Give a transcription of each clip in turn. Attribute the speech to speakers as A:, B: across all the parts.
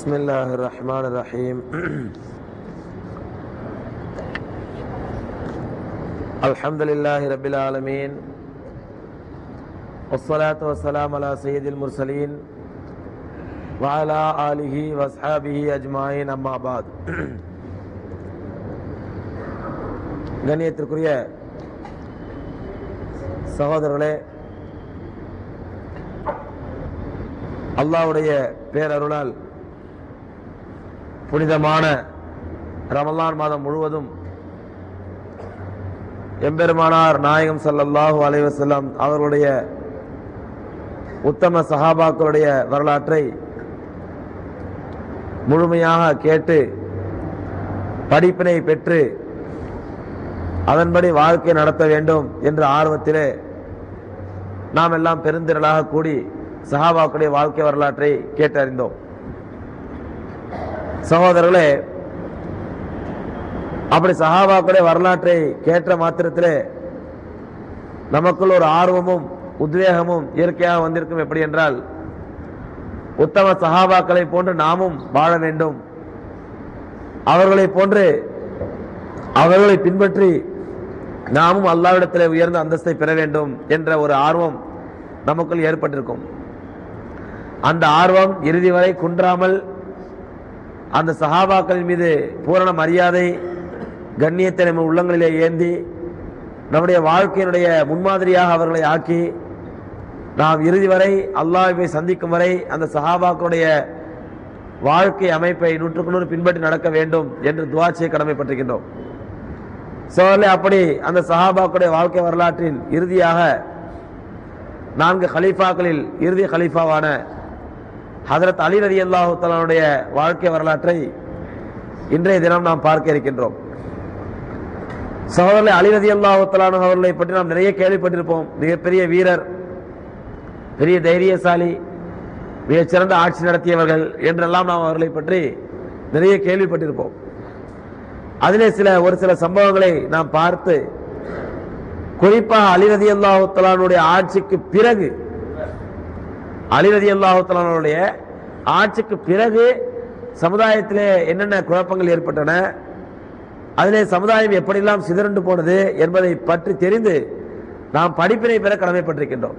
A: بسم الله الرحمن الرحيم الحمد لله رب العالمين والصلاة والسلام على سيد المرسلين وعلى آله وأصحابه أجمعين أما بعد கண்ணியத்திற்குரிய சகோதரர்களே அல்லாஹ்வுடைய பேரருளால் புனிதமான ரமலான் மாதம் முழுவதும் எம்பெருமானார் நாயகம் ஸல்லல்லாஹு அலைஹி வஸல்லம் அவர்களுடைய உத்தம சஹாபாக்களுடைய வரலாற்றை முழுமையாக கேட்டு படிப்பினை பெற்று அதன்படி வாழ்க்கை நடத்த வேண்டும் என்ற ஆர்வத்திலே நாம் எல்லாம் பெருந்திரளாக கூடி சஹாபாக்களுடைய வாழ்க்கை வரலாற்றை கேட்டறிந்தோம் சகோதரர்களே அப்படி சஹாபாக்களுடைய வரலாற்றை கேட்ட மாத்திரத்திலே நமக்குள் ஒரு ஆர்வமும் உத்வேகமும் இயற்கையாக வந்திருக்கும் எப்படி என்றால் உத்தம சஹாபாக்களை போன்று நாமும் வாழ வேண்டும் அவர்களை போன்று அவர்களை பின்பற்றி நாமும் அல்லாவிடத்தில் உயர்ந்த அந்தஸ்தை பெற வேண்டும் என்ற ஒரு ஆர்வம் நமக்குள் ஏற்பட்டிருக்கும் அந்த ஆர்வம் இறுதி வரை குன்றாமல் அந்த சஹாபாக்களின் மீது பூரண மரியாதை கண்ணியத்தை நம்ம உள்ளங்களிலே ஏந்தி நம்முடைய வாழ்க்கையினுடைய முன்மாதிரியாக அவர்களை ஆக்கி நாம் இறுதி வரை அல்லாஹ்வை சந்திக்கும் வரை அந்த சஹாபாக்களுடைய வாழ்க்கை அமைப்பை நூற்றுக்கு நூறு பின்பற்றி நடக்க வேண்டும் என்று துவாச்சியை கடமைப்பட்டிருக்கின்றோம் சோழலை அப்படி அந்த சஹாபாக்களுடைய வாழ்க்கை வரலாற்றில் இறுதியாக நான்கு ஹலீஃபாக்களில் இறுதி ஹலீஃபாவான ஹதரத் அலி ரதி அல்லாஹுத்தலானுடைய வாழ்க்கை வரலாற்றை இன்றைய தினம் நாம் பார்க்க இருக்கின்றோம் சகோதரர் அலி ரதி அல்லாஹுத்தலானு அவர்களை பற்றி நாம் நிறைய கேள்விப்பட்டிருப்போம் மிகப்பெரிய வீரர் பெரிய தைரியசாலி மிகச்சிறந்த ஆட்சி நடத்தியவர்கள் என்றெல்லாம் நாம் அவர்களை பற்றி நிறைய கேள்விப்பட்டிருப்போம் அதிலே சில ஒரு சில சம்பவங்களை நாம் பார்த்து குறிப்பாக அலிரதி அல்லாஹுத்தலானுடைய ஆட்சிக்கு பிறகு அலிரதி அல்லாஹுத்தலானுடைய ஆட்சிக்கு பிறகு சமுதாயத்திலே என்னென்ன குழப்பங்கள் ஏற்பட்டன அதிலே சமுதாயம் எப்படியெல்லாம் சிதறண்டு போனது என்பதை பற்றி தெரிந்து நாம் படிப்பினை பெற கடமைப்பட்டிருக்கின்றோம்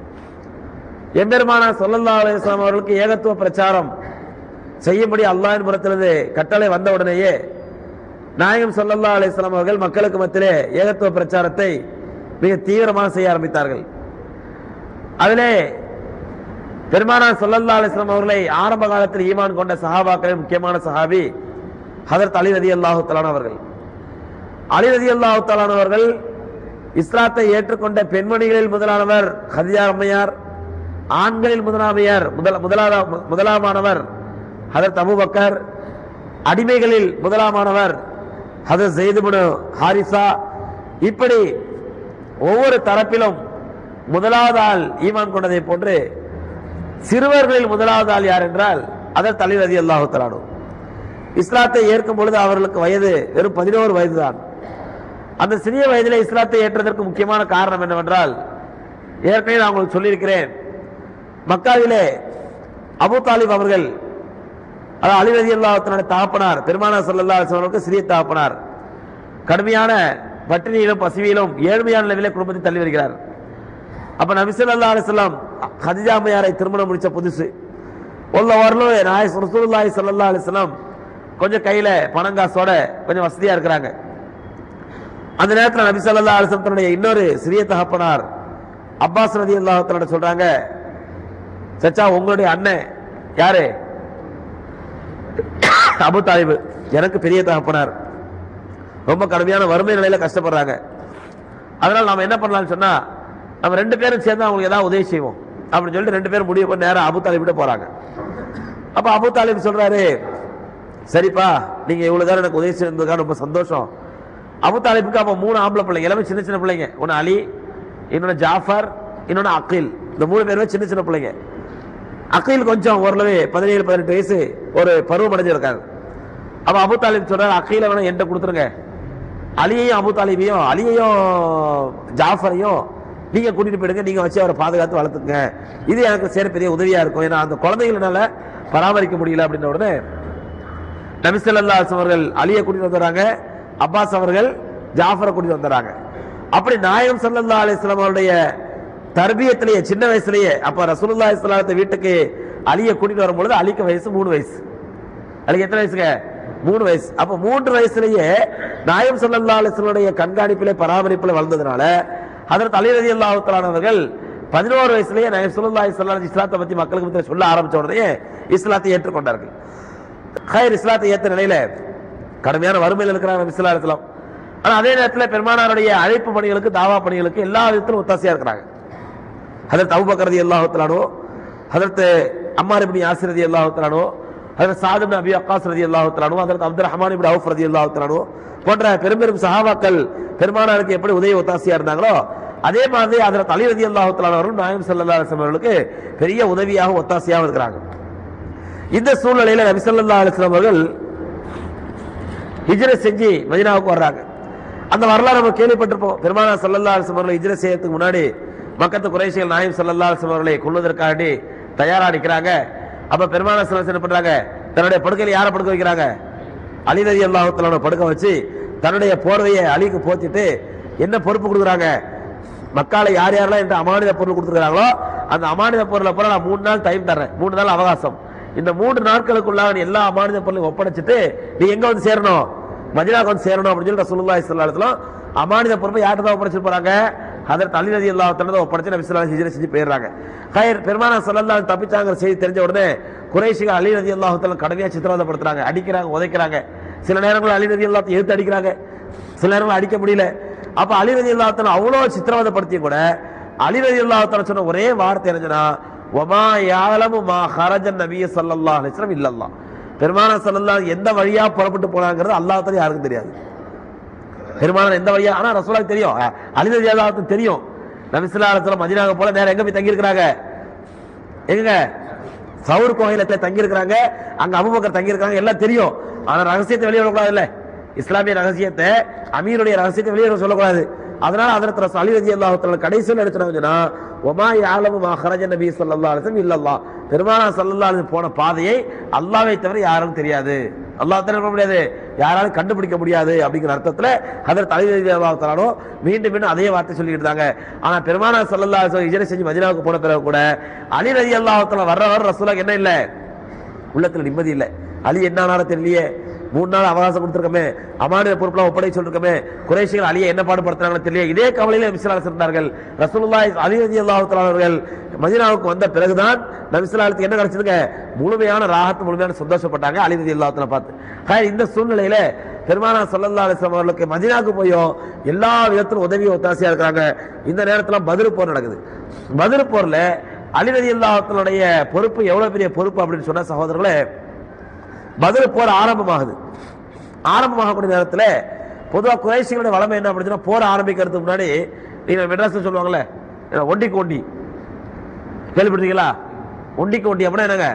A: எம்பெருமானா சொல்லல்லா அலுவலாம் அவர்களுக்கு ஏகத்துவ பிரச்சாரம் செய்யும்படி அல்லாஹின் புறத்திலிருந்து கட்டளை வந்தவுடனேயே நாயகம் சொல்லல்லா அலிஸ்லாம் அவர்கள் மக்களுக்கு மத்தியிலே ஏகத்துவ பிரச்சாரத்தை மிக தீவிரமாக செய்ய ஆரம்பித்தார்கள் அதிலே பெருமானா சொல்லல்லா அலிஸ்லாம் அவர்களை ஆரம்ப காலத்தில் ஈமான் கொண்ட சஹாபாக்களில் முக்கியமான சஹாபி ஹதரத் அலி ரதி அல்லாஹு அவர்கள் அலி ரதி அல்லாஹு அவர்கள் இஸ்லாத்தை ஏற்றுக்கொண்ட பெண்மணிகளில் முதலானவர் ஹதியா அம்மையார் ஆண்களில் முதலாமையார் முதல் முதலாவது முதலாமானவர் ஹதரத் அபுபக்கர் அடிமைகளில் முதலாமானவர் ஹதரத் ஜெயிதுபுனு ஹாரிசா இப்படி ஒவ்வொரு தரப்பிலும் முதலாவது ஆள் ஈமான் கொண்டதை போன்று சிறுவர்களில் முதலாவது ஆள் யார் என்றால் அதர் தலைவர் அதி அல்லாஹு தலானு இஸ்லாத்தை ஏற்கும் பொழுது அவர்களுக்கு வயது வெறும் பதினோரு வயது தான் அந்த சிறிய வயதில் இஸ்லாத்தை ஏற்றதற்கு முக்கியமான காரணம் என்னவென்றால் ஏற்கனவே நான் உங்களுக்கு சொல்லியிருக்கிறேன் மக்காவிலே அபு தாலிப் அவர்கள் அதாவது அலிரதி அல்லாஹத்தினுடைய தகப்பனார் பெருமானா சல்லா அவர்களுக்கு சிறிய தகப்பனார் கடுமையான பட்டினியிலும் பசிவியிலும் ஏழ்மையான நிலையில குடும்பத்தை தள்ளி வருகிறார் அப்ப நபிசல்லா அலிஸ்லாம் ஹதிஜா அம்மையாரை திருமணம் முடிச்ச புதுசு உள்ள வரலும் நாய் ரசூலுல்லாஹி சல்லா அலிஸ்லாம் கொஞ்சம் கையில பணங்காசோட கொஞ்சம் வசதியா இருக்கிறாங்க அந்த நேரத்தில் நபி சல்லா அலிஸ்லாம் தன்னுடைய இன்னொரு சிறிய தகப்பனார் அப்பாஸ் ரதி அல்லாஹத்தோட சொல்றாங்க சச்சா உங்களுடைய அண்ணன் யாரு அபு தாலிபு எனக்கு பெரிய தகப்பனார் ரொம்ப கடுமையான வறுமை நிலையில கஷ்டப்படுறாங்க அதனால நாம என்ன பண்ணலாம்னு சொன்னா நம்ம ரெண்டு பேரும் சேர்ந்து அவங்களுக்கு ஏதாவது உதவி செய்வோம் அப்படின்னு சொல்லிட்டு ரெண்டு பேரும் முடிவு பண்ணி நேரம் அபு தாலிபிட்ட போறாங்க அப்ப அபு தாலிப் சொல்றாரு சரிப்பா நீங்க இவ்வளவு நேரம் எனக்கு உதவி செய்ததுக்காக ரொம்ப சந்தோஷம் அபு தாலிபுக்கு அப்ப மூணு ஆம்பளை பிள்ளைங்க எல்லாமே சின்ன சின்ன பிள்ளைங்க ஒன்னு அலி இன்னொன்னு ஜாஃபர் இன்னொன்னு அகில் இந்த மூணு பேருமே சின்ன சின்ன பிள்ளைங்க அகையில் கொஞ்சம் ஓரளவு பதினேழு பதினெட்டு வயசு ஒரு பருவம் அடைஞ்சிருக்காரு அப்ப அபு தாலிப் சொல்றாரு அகையில வேணா என்கிட்ட கொடுத்துருங்க அலியையும் அபு தாலிபையும் அலியையும் ஜாஃபரையும் நீங்க கூட்டிட்டு போயிடுங்க நீங்க வச்சு அவரை பாதுகாத்து வளர்த்துங்க இது எனக்கு சேர பெரிய உதவியா இருக்கும் ஏன்னா அந்த குழந்தைகளனால பராமரிக்க முடியல அப்படின்ற உடனே நபிசல்லா அவர்கள் அலியை கூட்டிட்டு வந்துடுறாங்க அப்பாஸ் அவர்கள் ஜாஃபரை கூட்டிட்டு வந்துடுறாங்க அப்படி நாயகம் சல்லல்லா அலிஸ்லாம் அவருடைய தர்பியத்திலேயே சின்ன வயசுலயே அப்ப ரசூலுல்லா இஸ்லாத்தை வீட்டுக்கு அலியை கூட்டிட்டு வரும்பொழுது அலிக்கு வயசு மூணு வயசு அலிக்கு எத்தனை வயசுங்க மூணு வயசு அப்ப மூன்று வயசுலயே நாயம் சல்லல்லா அலிஸ்லனுடைய கண்காணிப்பிலே பராமரிப்பில் வளர்ந்ததுனால அதற்கு அலி ரதி அல்லாஹானவர்கள் பதினோரு வயசுலயே நாயம் சல்லல்லா இஸ்லாம் இஸ்லாத்தை பத்தி மக்களுக்கு மத்தியில சொல்ல ஆரம்பிச்ச உடனே இஸ்லாத்தை ஏற்றுக்கொண்டார்கள் ஹைர் இஸ்லாத்தை ஏத்த நிலையில கடுமையான வறுமையில் இருக்கிறாங்க நபி ஸல்லல்லாஹு அலைஹி வஸல்லம் ஆனா அதே நேரத்தில் பெருமானாருடைய அழைப்பு பணிகளுக்கு தாவா பணிகளுக்கு எல்லா விதத்திலும் ஒத்தாசையா இருக்கிறாங்க ஹதரத் அபூபக்கர் ரலியல்லாஹு தஆலானோ ஹதரத் அம்மார் இப்னு யாசிர் ரலியல்லாஹு தஆலானோ ஹதரத் சாத் இப்னு அபி வக்காஸ் ரலியல்லாஹு தஆலானோ ஹதரத் அப்துல் ரஹ்மான் இப்னு அவுஃப் ரலியல்லாஹு தஆலானோ போன்ற பெரும் பெரும் சஹாபாக்கள் பெருமானாருக்கு எப்படி உதவி ஒத்தாசையா இருந்தாங்களோ அதே மாதிரி ஹதரத் அலி ரலியல்லாஹு தஆலா அவர்களும் நாயகம் ஸல்லல்லாஹு அலைஹி வஸல்லம் அவர்களுக்கு பெரிய உதவியாக ஒத்தாசையாக இருக்கிறாங்க இந்த சூழ்நிலையில நபி ஸல்லல்லாஹு அலைஹி வஸல்லம் அவர்கள் ஹிஜ்ரத் செஞ்சு மதீனாவுக்கு வர்றாங்க அந்த வரலாறு நம்ம கேள்விப்பட்டிருப்போம் பெருமானா ஸல்லல்லாஹு அலைஹி வஸல்லம் அவர்கள் ஹிஜ்ரத் செய்யறதுக்கு முன்னாடி மக்கத்து குறைஷிகள் நாயம் ஸல்லல்லாஹு அலைஹி வஸல்லம் அவர்களை கொல்வதற்காண்டி தயாரா நிற்கிறாங்க அப்ப பெருமானா ஸல்லல்லாஹு என்ன பண்றாங்க தன்னுடைய படுக்கையில யாரை படுக்க வைக்கிறாங்க அலி ரதி அல்லாஹு தஆலா படுக்க வச்சு தன்னுடைய போர்வையை அலிக்கு போத்திட்டு என்ன பொறுப்பு கொடுக்குறாங்க மக்களை யார் யாரெல்லாம் என்ற அமானித பொருள் கொடுத்துருக்காங்களோ அந்த அமானித பொருளை பூரா நான் மூணு நாள் டைம் தர்றேன் மூணு நாள் அவகாசம் இந்த மூன்று நாட்களுக்குள்ளாக நீ எல்லா அமானித பொருளையும் ஒப்படைச்சிட்டு நீ எங்க வந்து சேரணும் மதினாக்கு வந்து சேரணும் அப்படின்னு சொல்லி ரசூலுல்லாஹி ஸல்லல்லாஹு அலைஹி வஸல்லம் அமானித பொறுப்பை யார்கிட்ட தான் ஒப்படைச்சிட்டு போறாங்க அதற்கு அலி ரதி அல்லாஹ் தான் ஒப்படைச்சு நபி ஸல்லல்லாஹு அலைஹி செஞ்சு போயிடுறாங்க கயர் பெருமானா ஸல்லல்லாஹு தப்பிச்சாங்கிற செய்தி தெரிஞ்ச உடனே குறைஷிகள் அலி ரதி அல்லாஹ் தஆலா கடுமையா சித்திரவதைப்படுத்துறாங்க அடிக்கிறாங்க உதைக்கிறாங்க சில நேரங்களில் அலி ரதி அல்லாஹ் எடுத்து அடிக்கிறாங்க சில நேரங்கள் அடிக்க முடியல அப்ப அலி ரதி அல்லாஹ் தஆலா அவ்வளவு சித்திரவதைப்படுத்தியும் கூட அலி ரதி அல்லாஹ் தஆலா சொன்ன ஒரே வார்த்தை என்னன்னா ஒமா யாலமு மா ஹரஜன் நபிய ஸல்லல்லாஹு அலைஹி வஸல்லம் இல்லல்லாஹ் பெருமான ஸல்லல்லாஹு எந்த வழியா புறப்பட்டு போனாங்கிறது அல்லாஹ் தஆலா யாருக்கும் தெரியாது பெருமானார் எந்த வழியா ஆனா ரசூலுக்கு தெரியும் அலி ரதி அல்லாஹ்வுக்கு தெரியும் நபி ஸல்லல்லாஹு அலைஹி வஸல்லம் மதீனாக்கு போல நேரா எங்க போய் தங்கி இருக்கிறாங்க எங்க சவுர் கோயிலத்துல தங்கி இருக்கிறாங்க அங்க அபுபக்கர் தங்கி இருக்காங்க எல்லாம் தெரியும் ஆனா ரகசியத்தை வெளியே விடக்கூடாது இல்ல இஸ்லாமிய ரகசியத்தை அமீருடைய ரகசியத்தை வெளியே சொல்லக்கூடாது அதனால அதற்கு ரசூல் அலி ரஜி அல்லாஹ் கடைசியில் எடுத்துனா ஒமா யாலமு மா ஹரஜ நபி ஸல்லல்லாஹு அலைஹி வஸல்லம் இல்லல்லாஹ் பெருமானா ஸல்லல்லாஹு அலைஹி போன பாதையை அல்லாஹ்வை தவிர யாரும் தெரியாது அல்லாஹ் தவிர என்ன முடியாது யாராலும் கண்டுபிடிக்க முடியாது அப்படிங்கிற அர்த்தத்துல ஹதரத் அலி ரஜி அல்லாஹ் தஆலா மீண்டும் மீண்டும் அதே வார்த்தை சொல்லிட்டு இருந்தாங்க ஆனா பெருமானா ஸல்லல்லாஹு அலைஹி வஸல்லம் ஹிஜ்ரத் செஞ்சு மதீனாவுக்கு போன பிறகு கூட அலி ரஜி அல்லாஹ் தஆலா வர்ற வர ரசூலுக்கு என்ன இல்ல உள்ளத்துல நிம்மதி இல்ல அலி என்ன ஆனாலும் தெரியலையே மூணு நாள் அவகாசம் கொடுத்திருக்கமே அமானிய பொறுப்புலாம் ஒப்படை சொல்லிருக்கமே குறைஷிகள் அலியை என்ன பாடுபடுத்துறாங்கன்னு தெரியல இதே கவலையில நபிசுல்லாஸ் இருந்தார்கள் ரசூலுல்லாஹி அலி ரதி அல்லாஹு அவர்கள் மதீனாவுக்கு வந்த பிறகுதான் நபிசுல்லாலுக்கு என்ன கிடைச்சதுங்க முழுமையான ராகத்து முழுமையான சந்தோஷப்பட்டாங்க அலி ரதி அல்லாஹ் பார்த்து ஹாய், இந்த சூழ்நிலையில பெருமானா சல்லல்லா அலிஸ்லாம் அவர்களுக்கு மதீனாவுக்கு போயும் எல்லா விதத்திலும் உதவி ஒத்தாசையா இருக்கிறாங்க இந்த நேரத்துல பதில் போர் நடக்குது பதில் போர்ல அலி ரதி அல்லாஹத்தினுடைய பொறுப்பு எவ்வளவு பெரிய பொறுப்பு அப்படின்னு சொன்ன சகோதரர்களே பதில் போர் ஆரம்பமாகுது ஆரம்பமாகக்கூடிய நேரத்தில் பொதுவாக குறைசிகளுடைய வளமை என்ன அப்படின்னு சொன்னா போர் ஆரம்பிக்கிறதுக்கு முன்னாடி நீங்க மெட்ராஸ்ல சொல்லுவாங்கல்ல என்ன, ஒண்டிக்கு ஒண்டி கேள்விப்பட்டீங்களா ஒண்டிக்கு ஒண்டி அப்படின்னா என்னங்க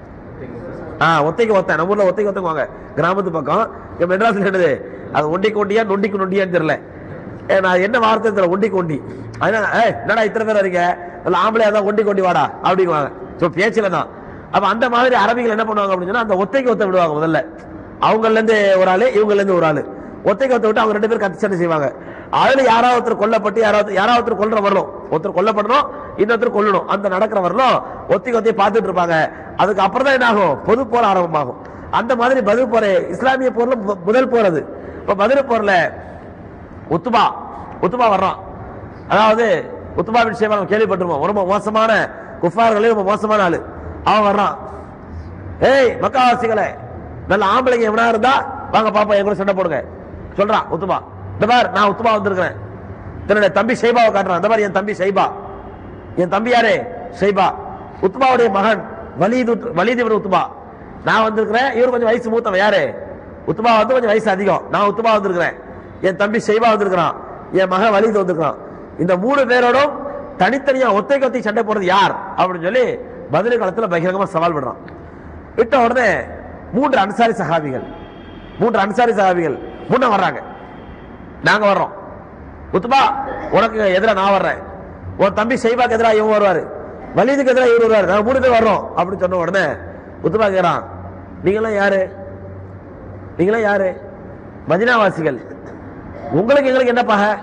A: ஆ ஒத்தைக்கு ஒத்த நம்ம ஊர்ல ஒத்தைக்கு ஒத்தங்குவாங்க கிராமத்து பக்கம் இங்க மெட்ராஸ்ல என்னது அது ஒண்டிக்கு ஒண்டியா நொண்டிக்கு நொண்டியான்னு தெரியல ஏ, நான் என்ன வார்த்தை தெரியல ஒண்டிக்கு ஒண்டி அதனால ஏய் என்னடா இத்தனை பேர் வரீங்க இல்ல ஆம்பளையா தான் ஒண்டி கொண்டி வாடா அப்படிங்குவாங்க ஸோ பேச்சில தான் அப்ப அந்த மாதிரி அரபிகள் என்ன பண்ணுவாங்க அப்படின்னு சொன்னா அந்த ஒத்தைக்கு ஒத்த விடுவாங்க முதல்ல அவங்கல இருந்து ஒரு ஆளு இவங்கல இருந்து ஒரு ஆளு ஒத்தைக்கு ஒத்த விட்டு அவங்க ரெண்டு பேரும் கத்தி சண்டை செய்வாங்க அதுல யாராவது ஒருத்தர் கொல்லப்பட்டு யாராவது யாராவது ஒருத்தர் கொல்ற வரணும் ஒருத்தர் கொல்லப்படணும் இன்னொருத்தர் கொல்லணும் அந்த நடக்கிற வரணும் ஒத்திக்கு ஒத்தி பார்த்துட்டு இருப்பாங்க அதுக்கு அப்புறம் தான் என்ன ஆகும் பொது போர் ஆரம்பமாகும் அந்த மாதிரி பதில் போர் இஸ்லாமிய போர்ல மு- முதல் போர் அது இப்ப பதில் போர்ல உத்துபா உத்துபா வர்றான் அதாவது உத்துபா பின் ஷைபா நம்ம கேள்விப்பட்டிருப்போம் ரொம்ப மோசமான குஃபார்களே ரொம்ப மோசமான ஆளு அவன் வர்றான் ஏய் மக்காவாசிகளே நல்ல ஆம்பளைங்க எவனா இருந்தா வாங்க பாப்பா என் கூட சண்டை போடுங்க சொல்றான் உத்துபா இந்த பார் நான் உத்துபா வந்திருக்கிறேன் தன்னுடைய தம்பி ஷைபாவை காட்டுறான் இந்த மாதிரி என் தம்பி ஷைபா என் தம்பி யாரு ஷைபா உத்பாவுடைய மகன் வலீது வலீது இவன் உத்பா நான் வந்திருக்கிறேன் இவர் கொஞ்சம் வயசு மூத்தவன் யாரு உத்பா வந்து கொஞ்சம் வயசு அதிகம் நான் உத்பா வந்திருக்கிறேன் என் தம்பி ஷைபா வந்திருக்கிறான் என் மகன் வலீது வந்திருக்கிறான் இந்த மூணு பேரோடும் தனித்தனியா ஒத்தைக்கு ஒத்தி சண்டை போடுறது யார் அப்படின்னு சொல்லி பதில் காலத்துல பகிரங்கமா சவால் விடுறான் விட்ட உடனே மூன்று அன்சாரி சஹாபிகள் மூன்று அன்சாரி சஹாபிகள் முன்ன வர்றாங்க நாங்க வர்றோம் உத்துபா உனக்கு எதிரா நான் வர்றேன் உன் தம்பி ஷைபாக்கு எதிராக இவன் வருவாரு வலீதுக்கு எதிராக இவர் வருவாரு நாங்க மூணு பேர் வர்றோம் அப்படின்னு சொன்ன உடனே உத்துபா கேக்குறான் நீங்களாம் யாரு நீங்களாம் யாரு மதினாவாசிகள் உங்களுக்கு எங்களுக்கு என்ன பகை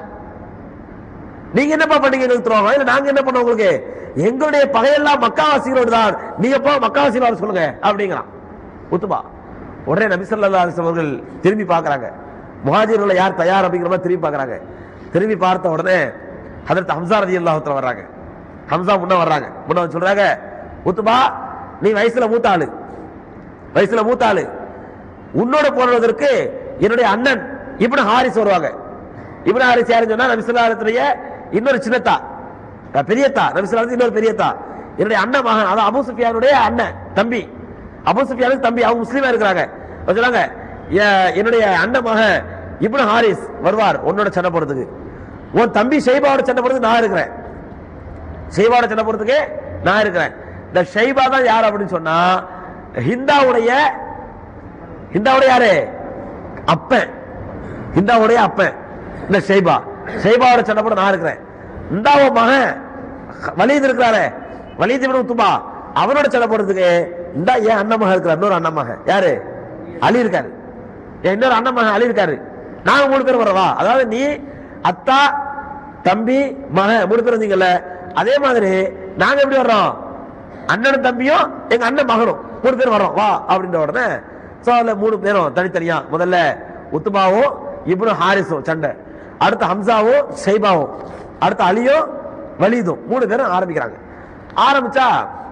A: நீங்க என்னப்பா பண்ணீங்க எங்களுக்கு துரோகம் இல்ல நாங்க என்ன பண்ணோம் உங்களுக்கு எங்களுடைய பகையெல்லாம் மக்காவாசிகளோடு தான் நீங்க எப்போ மக்காவாசிகள் வர சொல்லுங்க அப்படிங்கிறான் உத்துபா உடனே நபி ஸல்லல்லாஹு அலைஹி வஸல்லம் அவர்கள் திரும்பி பார்க்கறாங்க முஹாஜிர்ல யார் தயார் அப்படிங்கிற மாதிரி திரும்பி பார்க்கறாங்க திரும்பி பார்த்த உடனே ஹதரத் ஹம்சா ரலியல்லாஹு தஆலா வர்றாங்க ஹம்சா முன்ன வர்றாங்க முன்ன வந்து சொல்றாங்க உத்துபா நீ வயசுல மூத்த ஆளு வயசுல மூத்த ஆளு உன்னோட போனதற்கு என்னுடைய அண்ணன் இப்னு ஹாரிஸ் வருவாங்க இப்னு ஹாரிஸ் யாருன்னு சொன்னா நபி ஸல்லல்லாஹு அலைஹி வஸல்லம் இன்னொரு சின்னத்தா அஹ் பெரியத்தா நபி ஸல்லல்லாஹு அலைஹி வஸல்லம் இன்னொரு பெரியத்தா என்னுடைய அண்ணன் மகன் அதாவது அபூ சுஃபியானுடைய அண்ணன் தம்பி அபூ சுஃபியானுக்கு தம்பி அவங்க முஸ்லீமா இருக்கிறாங்க அவங்க சொன்னாங்க "எ- என்னுடைய அண்ணன் மகன் இப்னு ஹாரிஸ் வருவார் உன்னோட சண்டை போடுறதுக்கு உன் தம்பி ஷைபாவோட சண்டை போடுறதுக்கு நான் இருக்கிறேன் ஷைபாவோட சண்டை போடுறதுக்கு நான் இருக்கிறேன் இந்த ஷைபா தான் யார் அப்படின்னு சொன்னா ஹிந்தாவுடைய ஹிந்தாவுடைய யாரு அப்பன் ஹிந்தாவுடைய அப்பன் இந்த ஷைபா ஷைபாவோட சண்டை போட நான் இருக்கிறேன் இந்தாவ மகன் வலீத் இருக்கிறாரே வலீத் இப்னு உத்துபா அவனோட சண்டை போடுறதுக்கு இந்தா ஏன் அண்ணன் மகன் இருக்கிறார் இன்னொரு அண்ணன் மகன் யாரு அலி இருக்காரு என் இன்னொரு அண்ணன் மகன் அலி இருக்காரு நாங்க மூணு பேர் வரவா அதாவது நீ அத்தா தம்பி மகன் மூணு பேர் வந்தீங்கல்ல அதே மாதிரி நாங்க எப்படி வர்றோம் அண்ணனும் தம்பியும் எங்க அண்ணன் மகனும் மூணு பேர் வரோம் வா அப்படின்ற உடனே சோ அதுல மூணு பேரும் தனித்தனியா முதல்ல உத்துபாவும் இப்னு ஹாரிஸும் சண்டை அடுத்து ஹம்சாவும் ஷைபாவும் அடுத்து அலியும் வலீதும் மூணு பேரும் ஆரம்பிக்கிறாங்க ஆரம்பிச்சா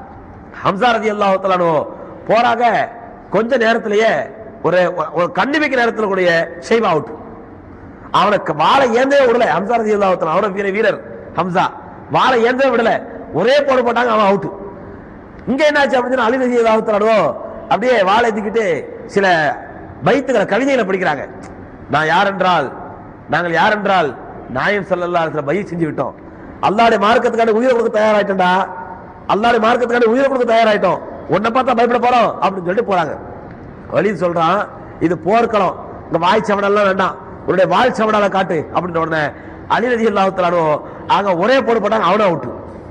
A: ஹம்சா ரதி அல்லாஹு போறாங்க கொஞ்ச நேரத்திலேயே ஒரு ஒரு கண்ணி வைக்கிற நேரத்துல கூடிய ஷைபா அவுட் அவனுக்கு வாழை ஏந்தே விடல ஹம்சா ரதி அல்லாஹு அவன வீர வீரர் ஹம்சா வாழை ஏந்தே விடல ஒரே போடு போட்டாங்க அவன் அவுட் இங்க என்னாச்சு அப்படின்னு சொன்னா அலி ரதி அல்லாஹு அப்படியே வாழை ஏத்திக்கிட்டு சில பைத்துகளை கவிதைகளை படிக்கிறாங்க நான் யார் என்றால் நாங்கள் யார் என்றால் நாயம் சல்லல்லா பை செஞ்சு விட்டோம் அல்லாடைய மார்க்கத்துக்கான உயிரை கொடுக்க தயாராயிட்டோம்டா அல்லாடைய மார்க்கத்துக்கான உயிரை கொடுக்க தயாராயிட்டோம் உன்னை பார்த்தா பயப்பட போறோம் அப்படின்னு சொல்லிட்டு போறாங்க வழி சொல்றான் இது போர்க்களம் இந்த வாய் சவடெல்லாம் வேண்டாம் உன்னுடைய வாய் சவடால காட்டு அப்படின்ற உடனே அலி ரதி அல்லாஹு அங்க ஒரே போடு போட்டாங்க அவனும் அவுட்டு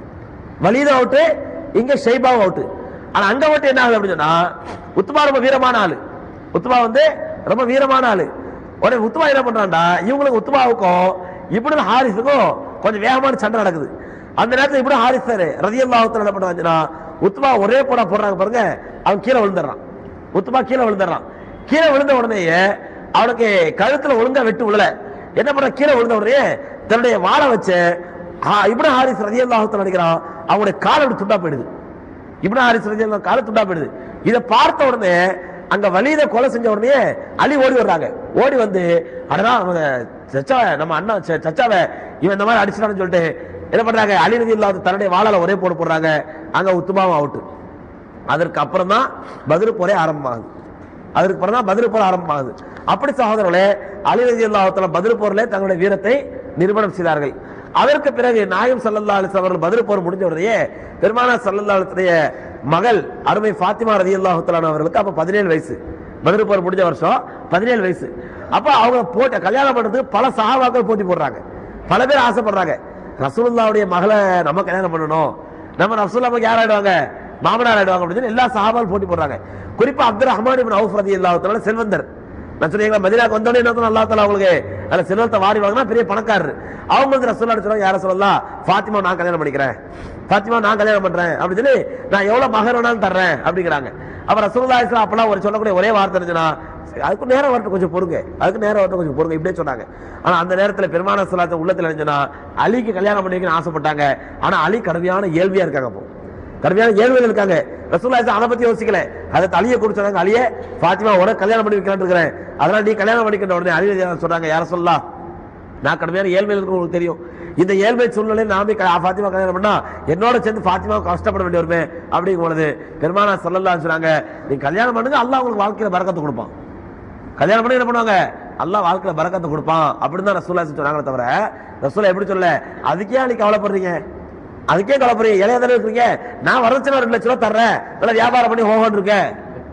A: வலிதும் அவுட்டு இங்க ஷைபாவும் அவுட்டு ஆனா அங்க மட்டும் என்ன ஆகுது அப்படின்னு சொன்னா உத்துமா ரொம்ப வீரமான ஆளு உத்துமா வந்து ரொம்ப வீரமான ஆளு உடனே உத்துமா என்ன பண்றான்டா இவங்களுக்கு உத்துமாவுக்கும் இப்படி ஹாரிஸுக்கும் கொஞ்சம் வேகமான சண்டை நடக்குது அந்த நேரத்துல இப்படி ஹாரிஸ் சார் ரதி அல்லாஹத்துல என்ன பண்றாங்கன்னா உத்துமா ஒரே போடா போடுறாங்க பாருங்க அவன் கீழே விழுந்துடுறான் உத்துமா கீழே விழுந்துடுறான் கீழே விழுந்த உடனேயே அவனுக்கு கழுத்துல ஒழுங்கா வெட்டு விழல என்ன பண்ற கீழே விழுந்த உடனே தன்னுடைய வாழை வச்சு இப்னு ஹாரிஸ் ரதி அல்லாஹத்துல நினைக்கிறான் அவனுடைய கால் அப்படி துண்டா போயிடுது இப்னு ஹாரிஸ் ரதி அல்லாஹ் கால துண்டா போயிடுது இதை பார்த்த உடனே அங்க வலித கொலை செஞ்ச உடனே அலி ஓடி வர்றாங்க ஓடி வந்து அடடா அவங்க சச்சாவை நம்ம அண்ணா ச- சச்சாவை இவன் இந்த மாதிரி அடிச்சிட்டான்னு சொல்லிட்டு என்ன பண்றாங்க அலி ரதி இல்லாத தன்னுடைய வாழால ஒரே போடு போடுறாங்க அங்க உத்துமாவும் அவுட்டு அதற்கு அப்புறம் தான் பதில் போரே ஆரம்பமாகுது அதற்கு அப்புறம் தான் பதில் போர் ஆரம்பமாகுது அப்படி சகோதரர்களே அலி ரதி அல்லாஹத்துல பதில் போரிலே தங்களுடைய வீரத்தை நிரூபணம் செய்தார்கள் அதற்கு பிறகு நாயம் சல்லல்லா அலிஸ் அவர்கள் பதில் போர் முடிஞ்ச உடனே பெருமானா சல்லல்லா அலிஸ்டைய மகள் அருமை ஃபாத்திமா ரதி அல்லாஹு அவர்களுக்கு அப்ப பதினேழு வயசு பதில் போர் முடிஞ்ச வருஷம் பதினேழு வயசு அப்ப அவங்க போட்ட கல்யாணம் பண்றதுக்கு பல சகாபாக்கள் போட்டி போடுறாங்க பல பேர் ஆசைப்படுறாங்க ரசூலுல்லாவுடைய மகளை நம்ம கல்யாணம் பண்ணணும் நம்ம ரசூல்லாவுக்கு யார் ஆயிடுவாங்க மாமனார் ஆயிடுவாங்க அப்படின்னு சொல்லி எல்லா சஹாபால் போட்டி போடுறாங்க குறிப்பா அப்துல் ரஹ்மான் இப்னு அவுஃப் ரலியல்லாஹு தஆலா செல்வந்தர் நான் சொன்னீங்களா மதினாக்கு வந்தோடனே என்ன சொன்னா அல்லாஹ் தஆலா அவங்களுக்கு அதுல செல்வத்தை வாரி வாங்கினா பெரிய பணக்காரர் அவங்க வந்து ரசூல்லா சொல்றாங்க யார சொல்லலாம் ஃபாத்திமா நான் கல்யாணம் பண்ணிக்கிறேன் ஃபாத்திமா நான் கல்யாணம் பண்றேன் அப்படின்னு சொல்லி நான் எவ்வளவு மகர் வேணாலும் தர்றேன் அப்படிங்கிறாங்க அப்ப ரசூலுல்லாஹி ஸல்லல்லாஹு அலைஹி அப்பலாம் ஒரு சொல்லக்கூடிய ஒரே வார்த்தை இருந்துச்சுன்னா அதுக்கு நேரம் வரட்டும் கொஞ்சம் பொறுங்க அதுக்கு நேரம் வரட்டும் கொஞ்சம் பொறுங்க இப்படியே சொன்னாங்க ஆனா அந்த நேரத்துல பெருமான சொல்லாத்த உள்ளத்துல இருந்துச்சுன்னா அலிக்கு கல்யாணம் பண்ணிக்கணும்னு ஆசைப்பட்டாங்க ஆனா அலி கடுமையான ஏழ்மையா இருக்காங்க அப்போ கடுமையான ஏழ்மையில் இருக்காங்க ரசூல்லா அதை பத்தி யோசிக்கல அதை அலியை கொடுத்து சொன்னாங்க அலியே ஃபாத்திமா உனக்கு கல்யாணம் பண்ணி வைக்கலாம்னு இருக்கிறேன் அதனால நீ கல்யாணம் பண்ணிக்கிட்ட உடனே அலி ரலியல்லாஹு சொன்னாங்க யார சொல்லலாம் நான் கடுமையான ஏழ்மையில் இருக்க உங்களுக்கு தெரியும் இந்த ஏழ்மை சூழ்நிலை நாமே க- ஃபாத்திமா கல்யாணம் பண்ணா என்னோட சேர்ந்து ஃபாத்திமா கஷ்டப்பட வேண்டி வருமே அப்படிங்கும் பொழுது பெருமானா சொல்லலாம் சொன்னாங்க நீங்க கல்யாணம் பண்ணுங்க அல்லாஹ் உங்களுக்கு வாழ்க்கையில பறக்கத்தை கொடுப்பான் கல்யாணம் பண்ணி என்ன பண்ணுவாங்க அல்லாஹ் வாழ்க்கையில பறக்கத்தை கொடுப்பான் அப்படின்னு தான் ரசூல்லா சொன்னாங்களே தவிர ரசூலா எப்படி சொல்ல அதுக்கே நீ கவலைப்படுறீங்க அதுக்கே கவலைப்படுறீங்க இளைய தானே இருக்கீங்க நான் வரதட்சணை ரெண்டு லட்சம் ரூபா தர்றேன் நல்லா வியாபாரம் பண்ணி ஹோகன் இருக்கேன்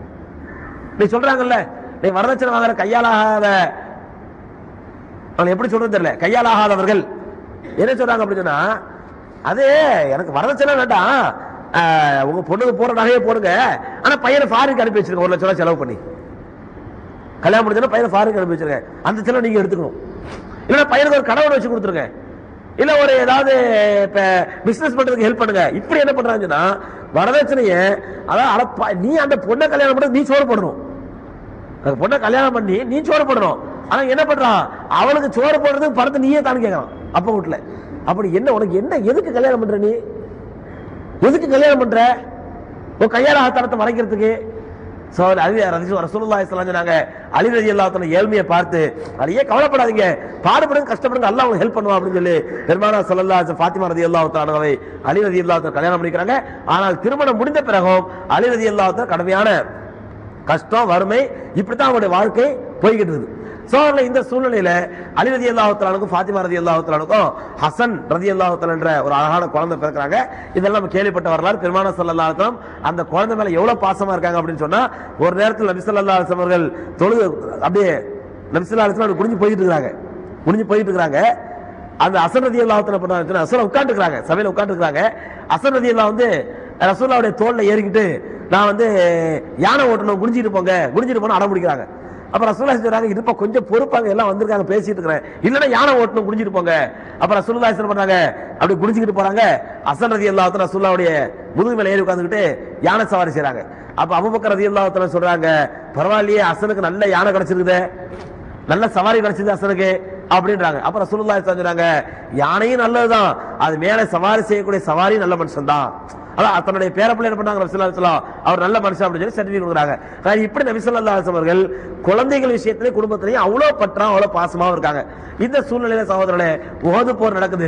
A: நீ சொல்றாங்கல்ல நீ வரதட்சணை வாங்குற கையாலாகாத அவன் எப்படி சொல்றது தெரியல கையால் ஆகாதவர்கள் என்ன சொல்றாங்க அப்படின்னு சொன்னா அது எனக்கு வரதட்சணை வேண்டாம் ஆஹ், உங்க பொண்ணுக்கு போற நகையை போடுங்க ஆனா பையனை ஃபாரின் அனுப்பி வச்சிருக்க ஒரு லட்சம் ரூபாய் செலவு பண்ணி கல்யாணம் முடிஞ்சா பையனை ஃபாரின் அனுப்பி வச்சிருங்க அந்த செலவு நீங்க எடுத்துக்கணும் இல்லைன்னா பையனுக்கு ஒரு கடவுளை வச்சு கொடுத்துருங்க இல்ல ஒரு ஏதாவது இப்ப பிசினஸ் பண்றதுக்கு ஹெல்ப் பண்ணுங்க இப்படி என்ன பண்றாங்கன்னா வரதட்சணைய அதான் அட ப- நீ அந்த பொண்ணை கல்யாணம் பண்ண நீ சோறு போடணும் அந்த பொண்ணை கல்யாணம் பண்ணி நீ சோறு போடணும் ஆனா என்ன பண்றான் அவனுக்கு சோறு போடுறதுக்கு பணத்தை நீயே தான் கேட்கறான் அப்ப வீட்டுல அப்படி என்ன உனக்கு என்ன எதுக்கு கல்யாணம் பண்ற நீ எதுக்கு கல்யாணம் பண்ற உன் கையால ஆத்தாரத்தை மறைக்கிறதுக்கு சோ அலி ரசூலுல்லாஹி ஸல்லல்லாஹு சொன்னாங்க அலி ரலியல்லாஹு அன்ஹு ஏழ்மையை பார்த்து அலியே கவலைப்படாதீங்க பாடுபடுங்க கஷ்டப்படுங்க அல்லாஹ் உங்களுக்கு ஹெல்ப் பண்ணுவான் அப்படின்னு சொல்லி பெருமானா ஸல்லல்லாஹு அலைஹி ஃபாத்திமா ரலியல்லாஹு தஆலாவை அலி ரலியல்லாஹு தஆலா கல்யாணம் பண்ணிக்கிறாங்க ஆனால் திருமணம் முடிந்த பிறகும் அலி ரலியல்லாஹு தஆலா கடுமையான கஷ்டம் வறுமை இப்படித்தான் அவங்களுடைய வாழ்க்கை போய்கிட்டு இருக்குது சோ அதுல இந்த சூழ்நிலையில அலி ரதி அல்லாஹுத்தலானுக்கும் ஃபாத்திமா ரதி அல்லாஹுத்தலானுக்கும் ஹசன் ரதி அல்லாஹுத்தலன்ற ஒரு அழகான குழந்தை பிறக்கிறாங்க இதெல்லாம் நம்ம கேள்விப்பட்ட வரலாறு பெருமான சல்லா அலுவலம் அந்த குழந்தை மேல எவ்வளவு பாசமா இருக்காங்க அப்படின்னு சொன்னா ஒரு நேரத்தில் நபி ஸல்லல்லாஹு அலைஹி வஸல்லம் அவர்கள் தொழுது அப்படியே நபி ஸல்லல்லாஹு அலைஹி வஸல்லம் குனிஞ்சு போயிட்டு இருக்காங்க குனிஞ்சு போயிட்டு இருக்காங்க அந்த அசன் ரதி அல்லாஹத்துல பண்ண அசன் உட்காந்துருக்காங்க சபையில உட்காந்துருக்காங்க அசன் ரதி அல்லா வந்து ரசூல்லாவுடைய தோல்ல ஏறிக்கிட்டு நான் வந்து யானை ஓட்டணும் குனிஞ்சிட்டு போங்க குனிஞ்சிட்டு போன அடம் பிடிக்கிறாங்க அப்ப ரசூல்லா சொல்றாங்க இருப்பா கொஞ்சம் பொறுப்பாங்க எல்லாம் வந்திருக்காங்க பேசிட்டு இருக்கிறேன் இல்லன்னா யானை ஓட்டணும் குனிஞ்சிட்டு போங்க அப்ப ரசூல்லா என்ன பண்றாங்க அப்படி குனிஞ்சிட்டு போறாங்க அசன் ரதி அல்லாஹத்துல ரசூல்லாவுடைய முதுகு மேல ஏறி உட்காந்துக்கிட்டு யானை சவாரி செய்றாங்க அப்ப அபுபக்கர் ரதி அல்லாஹத்துல சொல்றாங்க பரவாயில்லையே அசனுக்கு நல்ல யானை கிடைச்சிருக்குதே நல்ல சவாரி கிடைச்சது அசனுக்கு அப்படின்றாங்க அப்ப ரசூலுல்லாஹி சொல்றாங்க யானையும் நல்லதுதான் அது மேல சவாரி செய்யக்கூடிய சவாரி நல்ல மனுஷன் தான் அதான் தன்னுடைய பேரப்பிள்ளை என்ன பண்ணாங்க ரசூலுல்லாஹி ஸல்லல்லாஹு அலைஹி வஸல்லம், அவர் நல்ல மனுஷன் அப்படின்னு சொல்லி சர்டிஃபிகேட் கொடுக்குறாங்க அதாவது இப்படி நபி ஸல்லல்லாஹு அலைஹி வஸல்லம் அவர்கள் குழந்தைகள் விஷயத்திலே குடும்பத்திலையும் அவ்வளவு பற்றா அவ்வளவு பாசமாவும் இருக்காங்க இந்த சூழ்நிலையில சகோதரர்களே உஹது போர் நடக்குது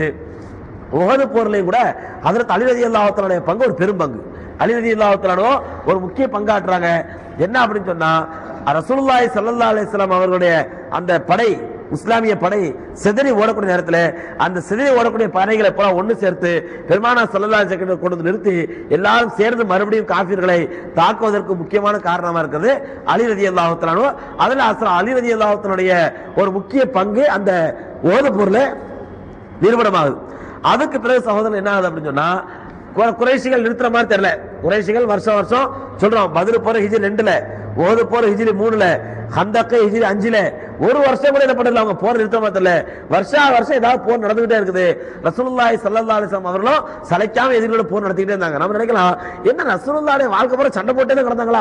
A: உஹது போர்லயும் கூட ஹஜரத் அலி ரதி அல்லாஹத்தனுடைய பங்கு ஒரு பெரும் பங்கு அலி ரதி அல்லாஹத்தனோ ஒரு முக்கிய பங்காற்றுறாங்க என்ன அப்படின்னு சொன்னா ரசூலுல்லாஹி ஸல்லல்லாஹு அலைஹி வஸல்லம் அவர்களுடைய அந்த படை இஸ்லாமிய படை சிதறி ஓடக்கூடிய நேரத்தில் அந்த சிதறி ஓடக்கூடிய படைகளை பூரா ஒன்று சேர்த்து பெருமானா ஸல்லல்லாஹு அலைஹி வஸல்லம் கொண்டு வந்து நிறுத்தி எல்லாரும் சேர்ந்து மறுபடியும் காஃபிர்களை தாக்குவதற்கு முக்கியமான காரணமா இருக்குது அலி ரதி அல்லாஹத்தனோ அதுல அஸ்ரா அலி ரதி அல்லாஹத்தனுடைய ஒரு முக்கிய பங்கு அந்த ஓத பொருளை நிறுவனமாகுது அதுக்கு பிறகு சகோதரன் என்ன ஆகுது அப்படின்னு சொன்னா கு- குறைஷிகள் நிறுத்துற மாதிரி தெரியல குறைஷிகள் வருஷம் வருஷம் சொல்றோம் பதில் போற ஹிஜி ரெண்டுல ஓது போற ஹிஜிரி மூணுல ஹந்தக்க ஹிஜிரி அஞ்சுல ஒரு வருஷம் கூட என்ன பண்ணல அவங்க போர் நிறுத்த மாதிரி தெரியல வருஷா வருஷம் ஏதாவது போர் நடந்துகிட்டே இருக்குது ரசூலுல்லாஹி ஸல்லல்லாஹு அலைஹி வஸல்லம் அவர்களும் சளைக்காம எதிரிகளோட போர் நடத்திக்கிட்டே இருந்தாங்க நம்ம நினைக்கலாம் என்ன ரசூலுல்லாஹி வாழ்க்கை பூரா சண்டை போட்டே தான் கிடந்தாங்களா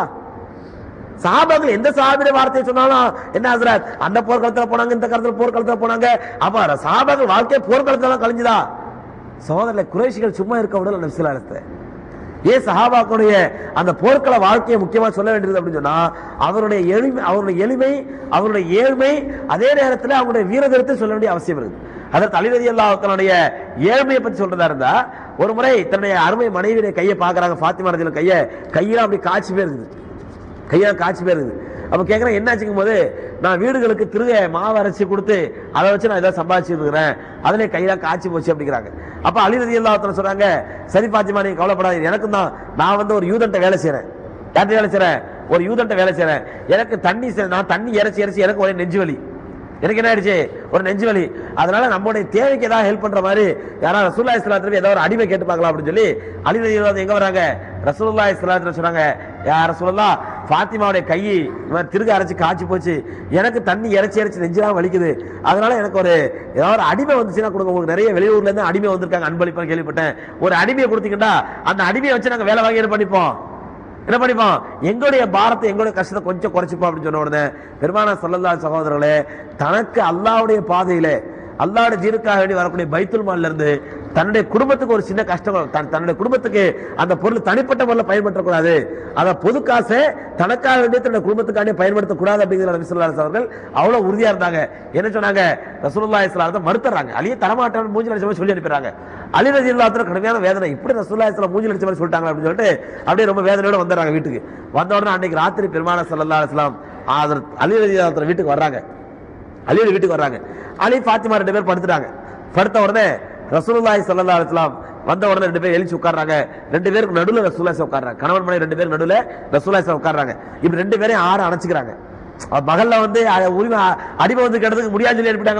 A: சஹாபாக்கள் எந்த சஹாபிய வார்த்தையை சொன்னாலும் என்ன ஹசரத் அந்த போர்க்களத்துல போனாங்க இந்த காலத்துல போர்க்களத்துல போனாங்க அப்ப சஹாபாக்கள் வாழ்க்கை போர்க்களத்துல கழிஞ்சுதா சகோதரர்ல குறைஷிகள் சும்மா இருக்க விடல நபிசுல்லாலத்தை ஏன் சஹாபாக்களுடைய அந்த போர்க்கள வாழ்க்கையை முக்கியமா சொல்ல வேண்டியது அப்படின்னு சொன்னா அவருடைய எளிமை அவருடைய எளிமை அவருடைய ஏழ்மை அதே நேரத்தில் அவருடைய வீரதத்தை சொல்ல வேண்டிய அவசியம் இருக்குது அதற்கு அலிரதி அல்லாஹனுடைய ஏழ்மையை பத்தி சொல்றதா இருந்தா ஒரு முறை தன்னுடைய அருமை மனைவியுடைய கையை பாக்குறாங்க பாத்திமா ரதியில கையை கையெல்லாம் அப்படி காய்ச்சி போயிருக்குது கையால் காய்ச்சி போயிருது அப்ப கேட்கறேன் என்ன ஆச்சுக்கும் போது நான் வீடுகளுக்கு திருக மாவு அரைச்சி கொடுத்து அதை வச்சு நான் ஏதாவது சம்பாதிச்சு இருக்கிறேன் அதிலே கையெல்லாம் காய்ச்சி போச்சு அப்படிங்கிறாங்க அப்ப அலிரதி எல்லாத்தன சொல்றாங்க சரி பாத்திமா நீங்க கவலைப்படாதீங்க எனக்கும் தான் நான் வந்து ஒரு யூதன்ட்ட வேலை செய்யறேன் யார்கிட்ட வேலை செய்யறேன் ஒரு யூதன்ட்ட வேலை செய்யறேன் எனக்கு தண்ணி செ- நான் தண்ணி இறைச்சி இறைச்சி எனக்கு ஒரே நெஞ்சு வலி எனக்கு என்ன ஆயிடுச்சு ஒரு நெஞ்சு வலி அதனால நம்மளுடைய தேவைக்கு ஏதாவது ஹெல்ப் பண்ற மாதிரி யாராவது ரசூல்லா இஸ்லாத்துல ஏதாவது ஒரு அடிமை கேட்டு பார்க்கலாம் அப்படின்னு சொல்லி அலி ரதி எங்க வராங்க ரசூலுல்லாஹி இஸ்லாத்துல சொன்னாங்க யார் ரசூலுல்லா ஃபாத்திமாவுடைய கை இவன் திருக அரைச்சு காய்ச்சி போச்சு எனக்கு தண்ணி இறைச்சி இறைச்சி நெஞ்செல்லாம் வலிக்குது அதனால எனக்கு ஒரு ஏதாவது ஒரு அடிமை வந்துச்சுன்னா கொடுங்க உங்களுக்கு நிறைய வெளியூர்ல இருந்து அடிமை வந்திருக்காங்க அன்பளிப்பாக கேள்விப்பட்டேன் ஒரு அடிமையை கொடுத்தீங்கன்னா அந்த அடிமையை வச்சு நாங்க வேலை வாங்கி என்ன பண்ணிப்போம் என்ன பண்ணிப்போம் எங்களுடைய பாரத்தை எங்களுடைய கஷ்டத்தை கொஞ்சம் குறைச்சிப்போம் அப்படின்னு சொன்ன உடனே பெருமானா சல்லல்லா சகோதரர்களே தனக்கு அல்லாஹ்வுடைய பாதையிலே அல்லாஹ்வுடைய ஜீனுக்காக வேண்டி வரக்கூடிய பைத்துல் மால்ல இருந்து தன்னுடைய குடும்பத்துக்கு ஒரு சின்ன கஷ்டம் தன் தன்னுடைய குடும்பத்துக்கு அந்த பொருள் தனிப்பட்ட முறையில் பயன்படுத்தக்கூடாது அதை பொது காசை தனக்காக வேண்டிய தன்னுடைய குடும்பத்துக்காண்டி பயன்படுத்தக்கூடாது அப்படிங்கிற நபி ஸல்லல்லாஹு அலைஹி அவர்கள் அவ்வளவு உறுதியா இருந்தாங்க என்ன சொன்னாங்க ரசூலுல்லாஹி ஸல்லல்லாஹு அலைஹி மறுத்துறாங்க அலியே தரமாட்டான்னு மூஞ்சி அடிச்ச மாதிரி சொல்லி அனுப்பிடுறாங்க அலி ரதி இல்லாத்துல கடுமையான வேதனை இப்படி ரசூலுல்லாஹி ஸல்லல்லாஹு மூஞ்சி அடிச்ச மாதிரி சொல்லிட்டாங்க அப்படின்னு சொல்லிட்டு அப்படியே ரொம்ப வேதனையோட வந்துடுறாங்க வீட்டுக்கு வந்த உடனே அன்னைக்கு ராத்திரி பெருமான ஸல்லல்லாஹு அலைஹி வஸல்லம் ஆதர் அலி ரதி இல்லாத்துல வீட்டுக்கு வர்றாங்க அலியோட வீட்டுக்கு வர்றாங்க அலி ஃபாத்திமா ரெண்டு பேர் படுத்துட்டாங்க படுத்த உடனே ரசூலுல்லாஹி ஸல்லல்லாஹு அலைஹி வஸல்லம் வந்த உடனே ரெண்டு பேர் எழுச்சி உட்கார்றாங்க ரெண்டு பேருக்கு நடுவுல ரசூலுல்லாஹி உட்கார்றாங்க கணவன் மனைவி ரெண்டு பேர் நடுவுல ரசூலுல்லாஹி உட்கார்றாங்க இப்படி ரெண்டு பேரையும் ஆற அணைச்சிக்கிறாங்க அவ மகள்ல வந்து அஹ், உரிமை அஹ், அடிமை வந்து கிடதுக்கு முடியாது சொல்லி அனுப்பிட்டாங்கல்ல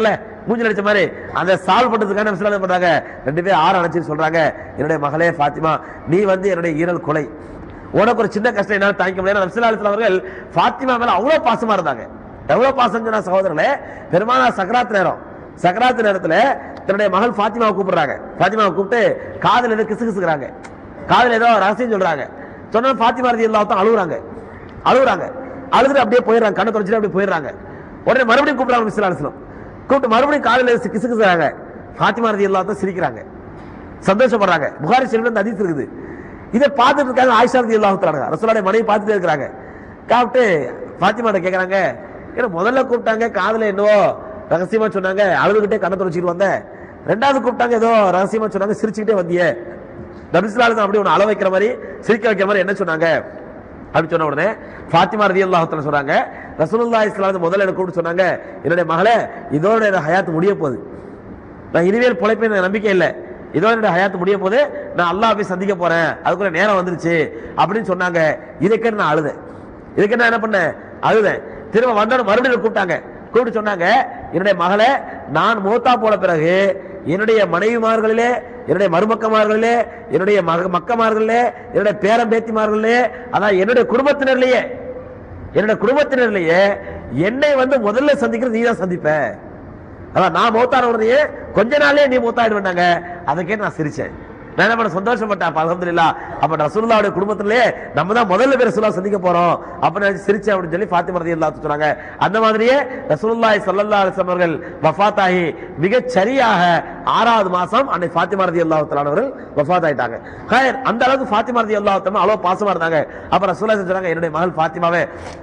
A: மூஞ்சில் அடிச்ச மாதிரி அந்த சால்வ் பண்றதுக்கான நபி ஸல்லல்லாஹு அலைஹி வஸல்லம் பண்றாங்க ரெண்டு பேரும் ஆறு அணைச்சு சொல்றாங்க என்னுடைய மகளே ஃபாத்திமா நீ வந்து என்னுடைய ஈரல் கொலை உனக்கு ஒரு சின்ன கஷ்டம் என்னால தாங்கிக்க முடியாது நபி ஸல்லல்லாஹு அலைஹி வஸல்லம் அவர்கள் ஃபாத்திமா மேல அவ்வளவு பாசமா இருந்தாங்க எவ்வளவு பாசம் சொன்னா சகோதரர்களே பெருமானா சக்கராத் நேரம் சக்கராத் நேரத்துல தன்னுடைய மகள் ஃபாத்திமாவை கூப்பிடுறாங்க ஃபாத்திமாவை கூப்பிட்டு காதுல ஏதோ கிசு கிசுக்குறாங்க காதுல ஏதோ ரகசியம் சொல்றாங்க சொன்னா ஃபாத்திமா ரதி தான் அழுகுறாங்க அழுகுறாங்க அழுதுட்டு அப்படியே போயிடுறாங்க கண்ணை தொடச்சிட்டு அப்படியே போயிடுறாங்க உடனே மறுபடியும் கூப்பிடுறாங்க மிஸ்டர் அலிஸ்லாம் கூப்பிட்டு மறுபடியும் காதுல கிசு கிசுக்குறாங்க ஃபாத்திமா ரதி தான் சிரிக்கிறாங்க சந்தோஷப்படுறாங்க புகாரி செல்வன் அந்த அதிசயம் இருக்குது இதை பார்த்துட்டு இருக்காங்க ஆயிஷா ரதி அல்லாஹ் தராங்க ரசூலுடைய மனைவி பார்த்துட்டே இருக்கிறாங்க காப்பிட்டு ஃபாத்திமாட்ட கேட்கறாங்க ஏன்னா முதல்ல கூப்பிட்டாங்க காதுல என்னவோ ரகசியமா சொன்னாங்க அழுதுகிட்டே கண்ணை தொடச்சிட்டு வந்தேன் ரெண்டாவது கூப்பிட்டாங்க ஏதோ ரகசியமா சொன்னாங்க சிரிச்சுக்கிட்டே வந்தியே நபிசுல்லாலும் அப்படி ஒன்று அள வைக்கிற மாதிரி சிரிக்க வைக்கிற மாதிரி என்ன சொன்னாங்க அப்படி சொன்ன உடனே ஃபாத்திமா ரதி அல்லாஹத்துல சொல்றாங்க ரசூலுல்லா இஸ்லாம் முதல்ல எனக்கு கூப்பிட்டு சொன்னாங்க என்னுடைய மகளே இதோட எனக்கு ஹயாத் முடிய போகுது நான் இனிமேல் பொழைப்பேன் எனக்கு நம்பிக்கை இல்லை இதோட என்னோட ஹயாத் முடிய போது நான் அல்லாஹ் போய் சந்திக்க போறேன் அதுக்குள்ள நேரம் வந்துருச்சு அப்படின்னு சொன்னாங்க இதுக்கு நான் அழுதேன் இதுக்கு நான் என்ன பண்ணேன் அழுதேன் திரும்ப வந்தோட மறுபடியும் கூப்பிட்டாங்க கூப்பிட்டு சொன்னாங்க என்னுடைய மகளே நான் மூத்தா போன பிறகு என்னுடைய மனைவிமார்களிலே என்னுடைய மருமக்கமார்களிலே என்னுடைய மக மக்கமார்களிலே என்னுடைய பேரன் பேத்திமார்களிலே அதான் என்னுடைய குடும்பத்தினர்லயே என்னோட குடும்பத்தினர்லயே என்னை வந்து முதல்ல சந்திக்கிறது நீ தான் சந்திப்ப அதான் நான் மூத்தான உடனே கொஞ்ச நாளே நீ மூத்தாயிடு வேண்டாங்க அதுக்கே நான் சிரிச்சேன் நான் என்ன பண்ண சந்தோஷப்பட்டேன் அப்ப அல்ஹம்துலில்லாஹ் அப்ப ரசூலுல்லாவுடைய குடும்பத்திலே நம்ம தான் முதல்ல பேர் ரசூலா சந்திக்க போறோம் அப்ப நான் சிரிச்சேன் அப்படின்னு சொல்லி ஃபாத்திமா ரலியல்லாஹு சொன்னாங்க அந்த மாதிரியே ரசூலுல்லாஹி ஸல்லல்லாஹு அலைஹி வஸல்லம் அவர்கள் வஃபாத் ஆகி மிகச் சரியாக ஆறாவது மாசம் அன்னை ஃபாத்திமா ரலியல்லாஹு தஆலா அவர்கள் வஃபாத் ஆயிட்டாங்க ஹைர் அந்த அளவுக்கு ஃபாத்திமா ரலியல்லாஹு தஆலா அவ்வளவு பாசமா இருந்தாங்க அப்ப ரசூலுல்லாஹி சொன்னாங்க என்னுடைய மகள் ஃபாத்திமாவே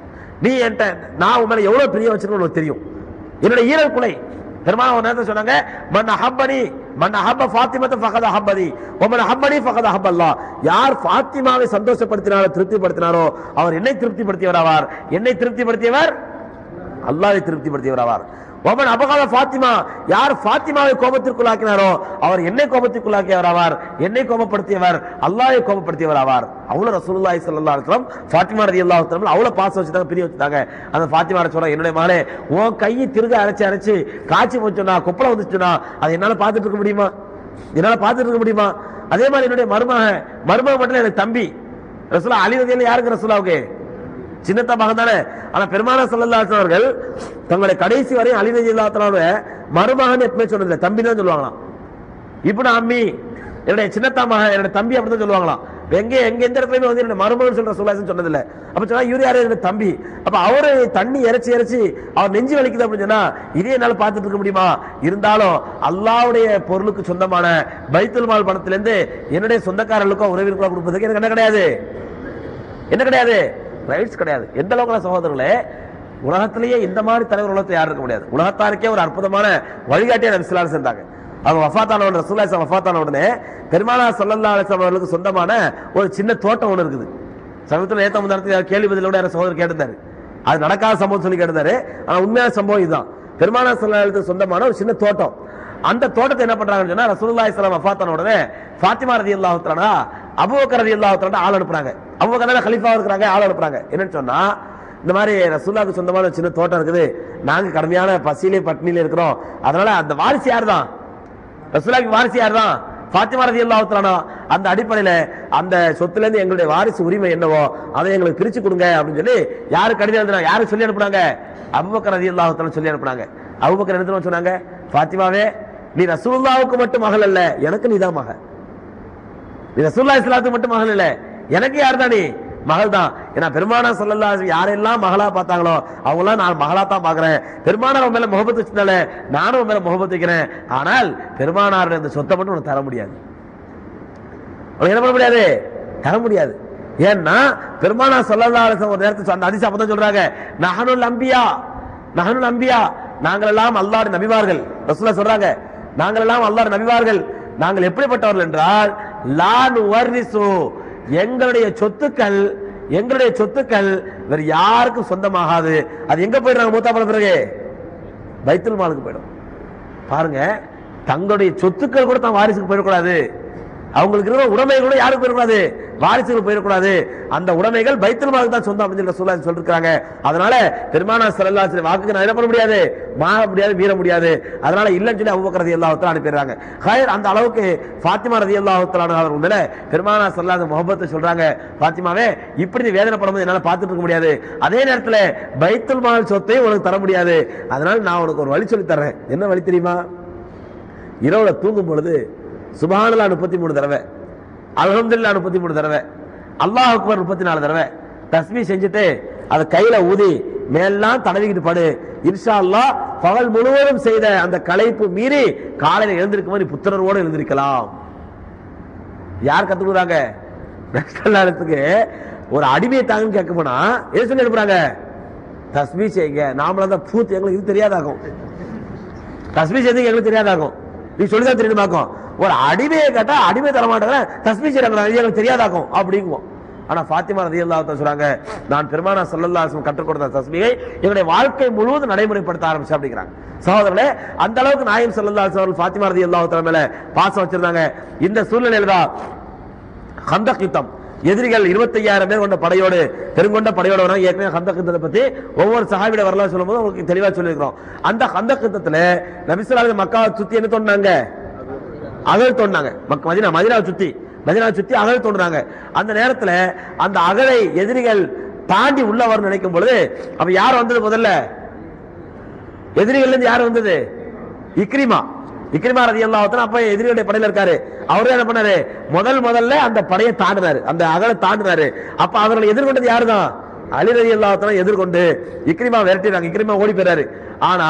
A: நீ என்கிட்ட நான் உன் மேல எவ்வளவு பிரியம் வச்சிருக்கேன்னு உனக்கு தெரியும் என்னுடைய ஈரல் குலை பெருமாள் ஒரு நேரத்தில் சொன்னாங்க மன் அஹப்பனி மன் அஹப்ப ஃபாத்திமத்தை ஃபகத அஹப்பதி ஒமன் அஹப்பனி ஃபகத அஹப்பல்லா யார் ஃபாத்திமாவை சந்தோஷப்படுத்தினாரோ திருப்திப்படுத்தினாரோ அவர் என்னை திருப்திப்படுத்தியவர் ஆவார் என்னை திருப்திப்படுத்தியவர் அல்லாஹ்வை திருப்திப்படுத்தியவர் ஆவார் ஒமன் அபகால ஃபாத்திமா யார் ஃபாத்திமாவை கோபத்திற்குள்ளாக்கினாரோ அவர் என்னை கோபத்திற்குள்ளாக்கியவர் ஆவார் என்னை கோபப்படுத்தியவர் அல்லாஹ்வை கோபப்படுத்தியவர் ஆவார் அவ்வளவு ரசூலுல்லாஹி ஸல்லல்லாஹு அலைஹி வஸல்லம் ஃபாத்திமா ரலியல்லாஹு தஆலா அவ்வளவு பாசம் வச்சுட்டாங்க பிரிய வச்சுட்டாங்க அந்த ஃபாத்திமா சொல்றாங்க என்னுடைய மகளே உன் கையை திருக அரைச்சு அரைச்சு காய்ச்சி போச்சுனா கொப்பளை வந்துச்சுனா அதை என்னால பார்த்துட்டு இருக்க முடியுமா என்னால பார்த்துட்டு இருக்க முடியுமா அதே மாதிரி என்னுடைய மருமக மருமக மட்டும் இல்ல, எனக்கு தம்பி ரசூலா அலி ரதியல்ல யாருக்கு ரசூலாவுக்கு சின்னத்த மகன் தானே ஆனா பெருமான சல்லல்லாஹு அவர்கள் தங்களுடைய கடைசி வரையும் அலி ரதியல்லாஹு மருமகன் எப்பவுமே சொன்னதில்லை தம்பி தான் சொல்லுவாங்களாம் இப்ப அம்மி என்னுடைய சின்னத்தா மகன் என்னுடைய தம்பி அப்படிதான் சொல்லுவாங்களாம் எங்க எங்க எந்த இடத்துலயுமே வந்து என்னோட மருமகன் சொல்ற சொல்லாசன் சொன்னதில்ல அப்ப சொன்னா இவரு யாரு என்னோட தம்பி அப்ப அவரு தண்ணி இறைச்சி இறைச்சி அவர் நெஞ்சு வலிக்குது அப்படின்னு சொன்னா இதே என்னால பார்த்துட்டு இருக்க முடியுமா இருந்தாலும் அல்லாவுடைய பொருளுக்கு சொந்தமான பைத்துல் மால் பணத்துல இருந்து என்னுடைய சொந்தக்காரர்களுக்கோ உறவினர்களுக்கோ கொடுப்பதுக்கு எனக்கு என்ன கிடையாது என்ன கிடையாது ரைட்ஸ் கிடையாது எந்த அளவுக்கு சகோதரர்களே உலகத்திலேயே இந்த மாதிரி தலைவர் உலகத்தை யாரும் இருக்க முடியாது உலகத்தாருக்கே ஒரு அற்புதமான வழிகாட்டியை நபி ஸல்லல்லாஹு அலைஹி வஸல்லம் இருந்தாங்க அவங்க வஃபாத்தான உடனே ரசூலுல்லாஹி ஸல்லல்லாஹு வஃபாத்தான உடனே பெருமானா ஸல்லல்லாஹு அலைஹி வஸல்லம் அவர்களுக்கு சொந்தமான ஒரு சின்ன தோட்டம் ஒன்று இருக்குது சமீபத்தில் ஏத்த முந்தாரத்தில் கேள்வி பதிலோட யாரோ சகோதரர் கேட்டிருந்தாரு அது நடக்காத சம்பவம் சொல்லி கேட்டிருந்தாரு ஆனா உண்மையான சம்பவம் இதுதான் பெருமானா ஸல்லல்லாஹு அலைஹி வஸல்லம் சொந்தமான ஒரு சின்ன தோட்டம் அந்த தோட்டத்தை என்ன பண்றாங்கன்னு சொன்னா ரசூலுல்லாஹி ஸல்லல்லாஹு அலைஹி வஸல்லம் வஃபாத்தான உடனே ஃபாத்திமா ரலியல்லாஹு தஆலா அபூபக்கர் ரலியல்லாஹு தஆலா ஆள் அனுப்புறாங்க அபூபக்கர் கலீஃபா இருக்கிறாங்க ஆள் அனுப்புறாங்க என்னன்னு சொன்னா இந்த மாதிரி ரசூல்லாவுக்கு சொந்தமான ஒரு சின்ன தோட்டம் இருக்குது நாங்க கடுமையான பசியிலே பட்டினியில இருக்கிறோம் அதனால அந்த வாரிசு யார் தான் ரசூலாவுக்கு வாரிசு யார் தான் ஃபாத்திமா ரலியல்லாஹு தஆலா அந்த அடிப்படையில அந்த சொத்துல இருந்து எங்களுடைய வாரிசு உரிமை என்னவோ அதை எங்களுக்கு பிரிச்சு கொடுங்க அப்படின்னு சொல்லி யாரு கடிதம் எழுதுனாங்க யாரு சொல்லி அனுப்புனாங்க அபூபக்கர் ரலியல்லாஹு தஆலா சொல்லி அனுப்புனாங்க அபூபக்கர் என்ன தெரியுமா சொன்னாங்க ஃபாத்திமாவே நீ ரசூலுல்லாவுக்கு மட்டும் மகள் அல்ல எனக்கு நீதான் மகள் நீ ரசூல்லா இஸ்லாத்துக்கு மட்டும் மகள் இல்ல எனக்கு யார் தான் நீ மகள் தான் ஏன்னா பெருமானா சொல்லல்லா யாரெல்லாம் மகளா பார்த்தாங்களோ அவங்களாம் நான் மகளா தான் பாக்குறேன் பெருமானார் உன் மேல முகபத்து வச்சதுனால நானும் உன் மேல முகபத்து வைக்கிறேன் ஆனால் பெருமானார் இந்த சொத்தை மட்டும் உனக்கு தர முடியாது உனக்கு என்ன பண்ண முடியாது தர முடியாது ஏன்னா பெருமானா சொல்லல்லா ஒரு நேரத்தில் அந்த அதிசயம் அப்பதான் சொல்றாங்க நகனுல் அம்பியா நகனுல் அம்பியா நாங்கள் எல்லாம் அல்லாஹ்வுடைய நபிமார்கள் ரசூலா சொல்றாங்க நாங்கள் எல்லாம் அல்லாஹ்வுடைய நபிமார்கள் நாங்கள் எப்படிப்பட்டவர்கள் என்றால் லான் வர்ரிசு எங்களுடைய சொத்துக்கள் எங்களுடைய சொத்துக்கள் வேற யாருக்கும் சொந்தமாகாது அது எங்க போயிடுறாங்க மூத்தா பல பிறகு பைத்துல் மாலுக்கு போயிடும் பாருங்க தங்களுடைய சொத்துக்கள் கூட தான் வாரிசுக்கு போயிடக்கூடாது அவங்களுக்கு இருக்கிற உடைமைகளோட யாருக்கு போயிடக்கூடாது வாரிசுகள் போயிடக்கூடாது அந்த உடைமைகள் பைத்தல் மாலுக்கு தான் சொந்தம் அப்படின்னு சொல்லி சொல்ல சொல்லிருக்காங்க அதனால பெருமானா சல்லா வாக்குக்கு நான் என்ன பண்ண முடியாது மாக முடியாது மீற முடியாது அதனால இல்லைன்னு சொல்லி அபுபக்கர் ரதி அல்லாஹத்தில் அனுப்பிடுறாங்க ஹயர் அந்த அளவுக்கு ஃபாத்திமா ரதி அல்லாஹத்தில் அவர் உண்மையில பெருமானா சல்லா முகப்பத்தை சொல்றாங்க ஃபாத்திமாவே இப்படி நீ வேதனைப்படும்போது என்னால பார்த்துட்டு இருக்க முடியாது அதே நேரத்தில் பைத்துல் மால் சொத்தையும் உனக்கு தர முடியாது அதனால நான் உனக்கு ஒரு வழி சொல்லி தர்றேன் என்ன வழி தெரியுமா இரவுல தூங்கும் பொழுது சுபானலா முப்பத்தி மூணு தடவை அல்ஹம்துலில்லா முப்பத்தி மூணு தடவை அல்லாஹ் அக்பர் முப்பத்தி நாலு தடவை தஸ்மி செஞ்சுட்டு அதை கையில ஊதி மேலாம் தடவிக்கிட்டு படு இன்ஷா அல்லாஹ் பகல் முழுவதும் செய்த அந்த களைப்பு மீறி காலையில எழுந்திருக்கும் போது புத்துணர்வோடு எழுந்திருக்கலாம் யார் கத்து கொடுக்குறாங்க நஷ்டத்துக்கு ஒரு அடிமையை தாங்கன்னு கேட்க போனா எது சொல்லி எழுப்புறாங்க தஸ்மி செய்யுங்க நாமளா தான் பூத்து எங்களுக்கு இது தெரியாதாகும் தஸ்மி செய்து எங்களுக்கு தெரியாதாகும் நீ சொல்லிதான் தெரியுமாக்கும் ஒரு அடிமையை கேட்டா அடிமை தர மாட்டாங்க தஸ்மி செய்யறாங்க எங்களுக்கு தெரியாதாக்கும் அப்படிங்குவோம் ஆனா ஃபாத்திமா ரதி அல்லாஹ் சொல்றாங்க நான் பெருமானா சல்லல்லாஹு கற்றுக் கொடுத்த தஸ்மியை எங்களுடைய வாழ்க்கை முழுவதும் நடைமுறைப்படுத்த ஆரம்பிச்சு அப்படிங்கிறாங்க சகோதரர்களே அந்த அளவுக்கு நாயம் சல்லல்லாஹு அவர்கள் ஃபாத்திமா ரதி அல்லாஹ் மேல பாசம் வச்சிருந்தாங்க இந்த சூழ்நிலையில தான் ஹந்தக் யுத்தம் எதிரிகள் 25000 பேர் கொண்ட படையோடு பெருங்கொண்ட படையோடு வராங்க ஏற்கனவே ஹந்தக் யுத்தத்தை பத்தி ஒவ்வொரு சஹாபியோட வரலாறு சொல்லும்போது உங்களுக்கு தெளிவா சொல்லியிருக்கிறோம் அந்த ஹந்தக் யுத்தத்துல நபிசுல்லாஹு மக்காவை சுத்தி என்ன தோண்டாங்க அகழ் தோண்டாங்க மக்க மதினா மதினாவை சுத்தி மதினாவை சுத்தி அகழ் தோன்றாங்க அந்த நேரத்துல அந்த அகழை எதிரிகள் தாண்டி உள்ள வரணும்னு நினைக்கும் பொழுது அப்ப யார் வந்தது முதல்ல எதிரிகள்ல இருந்து யார் வந்தது இக்ரிமா இக்ரிமா ரதி அல்லாஹ் அப்ப எதிரிகளுடைய படையில இருக்காரு அவரே என்ன பண்ணாரு முதல் முதல்ல அந்த படையை தாண்டினாரு அந்த அகலை தாண்டினாரு அப்ப அவர்களை எதிர்கொண்டது யாருதான் அலி ரதி அல்லாஹ் எதிர்கொண்டு இக்ரிமா விரட்டினாங்க இக்ரிமா ஓடி போயிறாரு ஆனா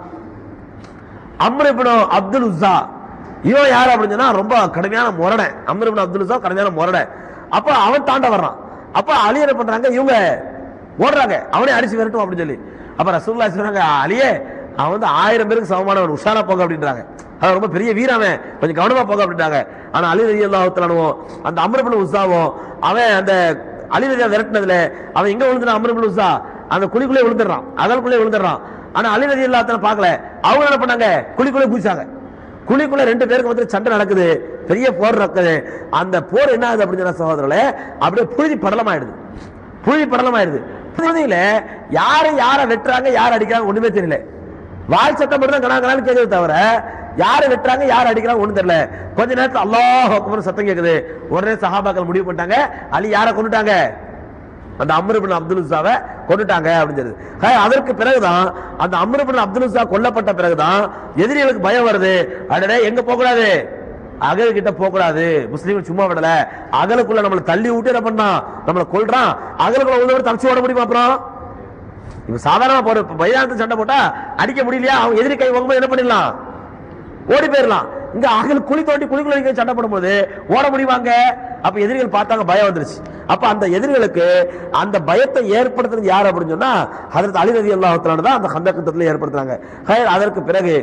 A: அம்ரிபுனோ அப்துல் உஸ்ஸா இவன் யார் அப்படின்னு சொன்னா ரொம்ப கடுமையான முரடை அம்ரிபுன் அப்துல் உஸ்ஸா கடுமையான முரடை அப்ப அவன் தாண்ட வர்றான் அப்ப அலி என்ன பண்றாங்க இவங்க ஓடுறாங்க அவனே அடிச்சு விரட்டும் அப்படின்னு சொல்லி அப்ப ரசூல்லா சொல்றாங்க அலியே அவன் வந்து ஆயிரம் பேருக்கு சமமானவன் உஷாரா போக அப்படின்றாங்க அவன் ரொம்ப பெரிய வீரவன் கொஞ்சம் கவனமா போக அப்படின்றாங்க ஆனா அலி ரதி அல்லாஹுத்தலானுவோம் அந்த அம்ரபுல் உஸ்ஸாவும் அவன் அந்த அலி ரதியா விரட்டினதுல அவன் எங்க விழுந்துறான் அம்ரபுல் உஸ்ஸா அந்த குழிக்குள்ளே விழுந்துடுறான் அகலுக்குள்ளே விழுந்துடுறான் ஆனா அலி ரதி அல்லாஹ் பார்க்கல அவங்க என்ன பண்ணாங்க குழிக்குள்ளே குதிச்சாங்க குழிக்குள்ள ரெண்டு பேருக்கு வந்து சண்டை நடக்குது பெரிய போர் நடக்குது அந்த போர் என்ன ஆகுது அப்படின்னு சொன்ன சகோதரர்களே அப்படியே புழுதி படலமாயிடுது புழுதி படலமாயிடுது புழுதியில யாரு யாரை வெட்டுறாங்க யார் அடிக்கிறாங்க ஒண்ணுமே தெரியல வாய் சத்தம் மட்டும் தான் கணா கணான்னு கேக்குது தவிர யாரை வெட்டுறாங்க யார் அடிக்கிறாங்க ஒண்ணும் தெரியல கொஞ்ச நேரத்துல அல்லாஹ் அக்பர் சத்தம் கேக்குது உடனே சஹாபாக்கள் முடிவு பண்ணிட்டாங்க அலி யாரை கொண்டுட்டாங்க அந்த அம்ருபின் அப்துல் உஸாவை கொண்டுட்டாங்க அப்படின்னு சொல்லுது ஹே, அதற்கு பிறகுதான் அந்த அம்ருபின் அப்துல் உஸா கொல்லப்பட்ட பிறகுதான் எதிரிகளுக்கு பயம் வருது அடடே எங்க போக கூடாது அகல் கிட்ட போக கூடாது முஸ்லீம்கள் சும்மா விடல அகலுக்குள்ள நம்மளை தள்ளி விட்டு என்ன பண்ணான் நம்மளை கொல்றான் அகலுக்குள்ள உள்ளவரை தப்பிச்சு ஓட முடியுமா அப்புறம் இப்ப சாதாரண போற இப்ப பைதானத்து சண்டை போட்டா அடிக்க முடியலையா அவங்க எதிரி கை வாங்கும்போது என்ன பண்ணிடலாம் ஓடி போயிடலாம் இங்க அகல் குழி தோண்டி குழிக்குள்ள நிக்க சண்டை போடும்போது ஓட முடியுமாங்க அப்ப எதிரிகள் பார்த்தாங்க பயம் வந்துருச்சு அப்ப அந்த எதிரிகளுக்கு அந்த பயத்தை ஏற்படுத்துறது யார் அப்படின்னு சொன்னா அதற்கு அலிரதி அல்லாஹத்தான தான் அந்த கந்தக்கத்துல ஏற்படுத்துறாங்க ஹைர், அதற்கு பிறகு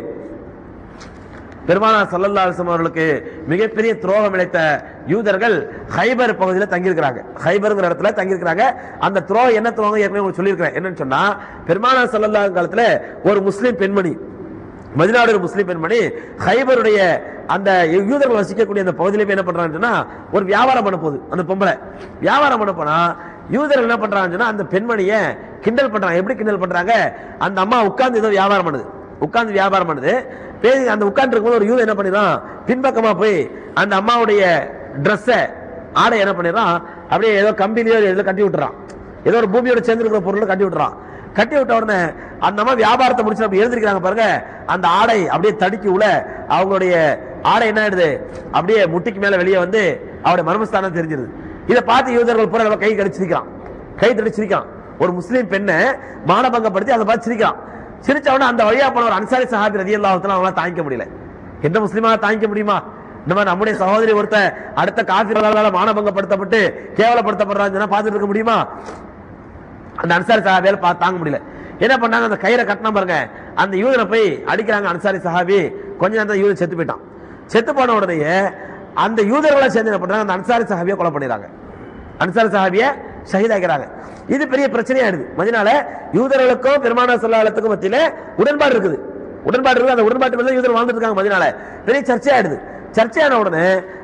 A: பெருமானார் சல்லல்லா அலிஸ்லாம் அவர்களுக்கு மிகப்பெரிய துரோகம் இழைத்த யூதர்கள் ஹைபர் பகுதியில் தங்கியிருக்கிறாங்க ஹைபர்ங்கிற இடத்துல தங்கியிருக்கிறாங்க அந்த துரோகம் என்ன துரோகம் ஏற்கனவே உங்களுக்கு சொல்லியிருக்கிறேன் என்னன்னு சொன்னா பெருமானார் சல்லல்லா காலத்துல ஒரு முஸ்லீம் பெண்மணி மதினாடு ஒரு முஸ்லீம் பெண்மணி ஹைபருடைய அந்த யூதர்கள் வசிக்கக்கூடிய அந்த பகுதியில போய் என்ன பண்றாங்கன்னு சொன்னா ஒரு வியாபாரம் பண்ண போகுது அந்த பொம்பளை வியாபாரம் பண்ண போனா யூதர்கள் என்ன பண்றாங்கன்னு சொன்னா அந்த பெண்மணியை கிண்டல் பண்றாங்க எப்படி கிண்டல் பண்றாங்க அந்த அம்மா உட்கார்ந்து ஏதோ வியாபாரம் பண்ணுது உட்கார்ந்து வியாபாரம் பண்ணுது பேசி அந்த உட்கார்ந்து இருக்கும்போது ஒரு யூதர் என்ன பண்ணிடுறான் பின்பக்கமா போய் அந்த அம்மாவுடைய ட்ரெஸ்ஸை ஆடை என்ன பண்ணிடுறான் அப்படியே ஏதோ கம்பிலையோ ஏதோ கட்டி விட்டுறான் ஏதோ ஒரு பூமியோட சேர்ந்துருக்கிற பொருளை கட்டி விட்டுறான் கட்டி விட்ட உடனே அந்த அம்மா வியாபாரத்தை முடிச்சு அப்படி எழுந்திருக்கிறாங்க பாருங்க அந்த ஆடை அப்படியே தடுக்கி உள்ள அவங்களுடைய ஆடை என்ன ஆயிடுது அப்படியே முட்டிக்கு மேல வெளியே வந்து அவருடைய மர்மஸ்தானம் தெரிஞ்சிருது இதை பார்த்து யூதர்கள் பூரா நம்ம கை கடிச்சிருக்கான் கை தடிச்சிருக்கான் ஒரு முஸ்லீம் பெண்ணை மானபங்கப்படுத்தி அதை பார்த்து சிரிக்கிறான் சிரிச்ச உடனே அந்த வழியா போன ஒரு அன்சாரி சஹாபி ரதி அல்லாஹத்துல அவங்களால தாங்கிக்க முடியல எந்த முஸ்லீமா தாங்கிக்க முடியுமா இந்த மாதிரி நம்முடைய சகோதரி ஒருத்த அடுத்த காஃபிர்களால மானபங்கப்படுத்தப்பட்டு கேவலப்படுத்தப்படுறான்னு சொன்னா பார்த்துட்டு இருக்க முடியுமா அந்த அன்சாரி சஹாபியால பா- தாங்க முடியல என்ன பண்ணாங்க அந்த கயிறை கட்டினா பாருங்க அந்த யூதனை போய் அடிக்கிறாங்க அன்சாரி சஹாபி கொஞ்ச நேரம் யூதன் செத்து போயிட்டான் செத்து போன உடனேயே அந்த யூதர்களை சேர்ந்து என்ன பண்றாங்க அந்த அன்சாரி சஹாபியை கொலை பண்ணிடுறாங்க அன்சாரி சஹாபிய ஷஹீதாக்கிறாங்க இது பெரிய பிரச்சனையாயிடுது மதினால யூதர்களுக்கும் பெருமான சொல்லாலத்துக்கும் மத்தியில உடன்பாடு இருக்குது உடன்பாடு இருக்குது அந்த உடன்பாட்டு மேல யூதர் வாழ்ந்துட்டு இருக்காங்க மதினால பெரிய சர்ச்சையாயிடுது சர்ச்சையான உடனே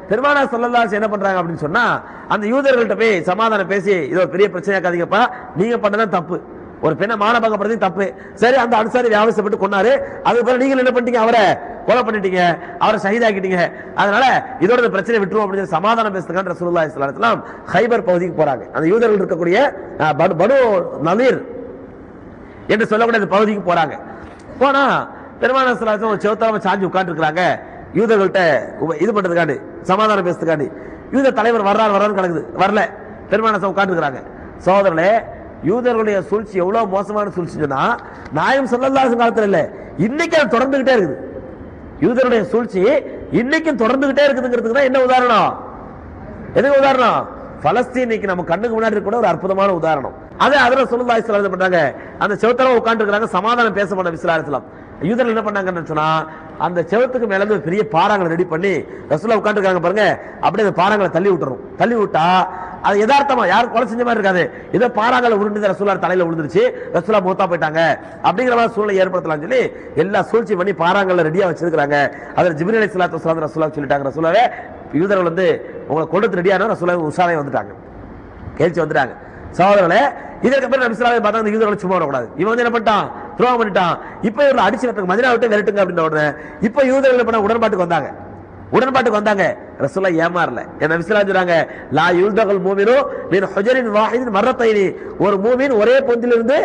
A: பெருமானா சொல்லலாம் என்ன பண்றாங்க அப்படின்னு சொன்னா அந்த யூதர்கள்ட்ட போய் சமாதானம் பேசி இது ஒரு பெரிய பிரச்சனையாக்காதீங்கப்பா நீங்க பண்ணதான் தப்பு ஒரு பெண்ணை மானபங்கப்படுறது தப்பு சரி அந்த அனுசாரி வியாபாரப்பட்டு கொண்டாரு அதுக்கு பிறகு நீங்க என்ன பண்ணிட்டீங்க அவரை கொலை பண்ணிட்டீங்க அவரை ஷஹீதாக்கிட்டீங்க அதனால இதோட இந்த பிரச்சனை விட்டுருவோம் அப்படின்னு சொல்லி சமாதானம் பேசுறதுக்கான ரசூலுல்லாஹி ஸல்லல்லாஹு அலைஹி வஸல்லம் ஹைபர் பகுதிக்கு போறாங்க அந்த யூதர்கள் இருக்கக்கூடிய அஹ், பனு பனு நலீர் என்று சொல்லக்கூடிய அந்த பகுதிக்கு போறாங்க போனா பெருமான சலாசம் ஒரு செவத்தாம சாஞ்சி உட்காந்துருக்காங்க யூதர்கள்ட்ட உப- இது பண்றதுக்காண்டி சமாதானம் பேசுறதுக்காண்டி யூத தலைவர் வர்றாரு வர்றாரு கிடக்குது வரல பெருமான உட்காந்துருக்காங்க சகோதரர்களே யூதர்களுடைய சூழ்ச்சி எவ்வளவு மோசமான சூழ்ச்சி சொன்னா நாயம் சொல்லல்லாசம் காலத்துல இல்ல இன்னைக்கு அது தொடர்ந்துகிட்டே இருக்குது யூதருடைய சூழ்ச்சி இன்னைக்கும் தொடர்ந்துகிட்டே இருக்குதுங்கிறதுக்கு தான் என்ன உதாரணம் எதுக்கு உதாரணம் பலஸ்தீன் இன்னைக்கு நம்ம கண்ணுக்கு முன்னாடி இருக்க கூட ஒரு அற்புதமான உதாரணம் அதே அதில் சொல்லுல்லா இஸ்லாம் பண்றாங்க அந்த செவத்தரம் உட்கார்ந்து இருக்காங்க சமாதானம் பேச பண்ண விஸ்லாசலாம் யூதர்கள் என்ன பண்ணாங்கன்னு சொன்னா அந்த செவத்துக்கு மேல இருந்து ஒரு பெரிய பாறாங்களை ரெடி பண்ணி ரசூலா உட்கார்ந்து இருக்காங்க பாருங்க அப்படியே அந்த பாறாங்களை தள்ளி விட்டுரும் தள்ளி விட்டா அது யதார்த்தமா யாரும் கொலை செஞ்ச மாதிரி இருக்காது ஏதோ பாறாங்களை உருண்டு ரசூலா தலையில விழுந்துருச்சு ரசூலா மூத்தா போயிட்டாங்க அப்படிங்கிற மாதிரி சூழ்நிலை ஏற்படுத்தலாம் சொல்லி எல்லா சூழ்ச்சி பண்ணி பாறாங்களை ரெடியா வச்சிருக்காங்க அதுல ஜிபிரி அலி சலாத்து வசலாம் ரசூலா சொல்லிட்டாங்க ரசூலாவே யூதர்கள் வந்து உங்களை கொண்டு ரெடியான ரசூலா உஷாரே வந்துட்டாங்க கேள்வி வந்துட்டாங்க சகோதரர்களே இதற்கு பிறகு நபிசுல்லாவை பார்த்தா அந்த யூதர்களை சும்மா விடக்கூடாது இவன் வந்து என்ன பண்ணிட்டான் துரோகம் பண்ணிட்டான் இப்போ இவங்களை அடிச்சு வரட்டுங்க மதினா விட்டு விரட்டுங்க அப்படின்ற உடனே இப்போ யூதர்கள் என்ன பண்ண உடன்பாட்டுக்கு வந்தாங்க உடன்பாட்டுக்கு வந்தாங்க ரசூல்லா ஏமாறல என்ன நபிசுல்லா சொல்றாங்க லா யூதகல் மூமினு மீன் ஹுஜரின் வாஹிதின் மரத்தைனி ஒரு மூமின் ஒரே பொந்திலிருந்து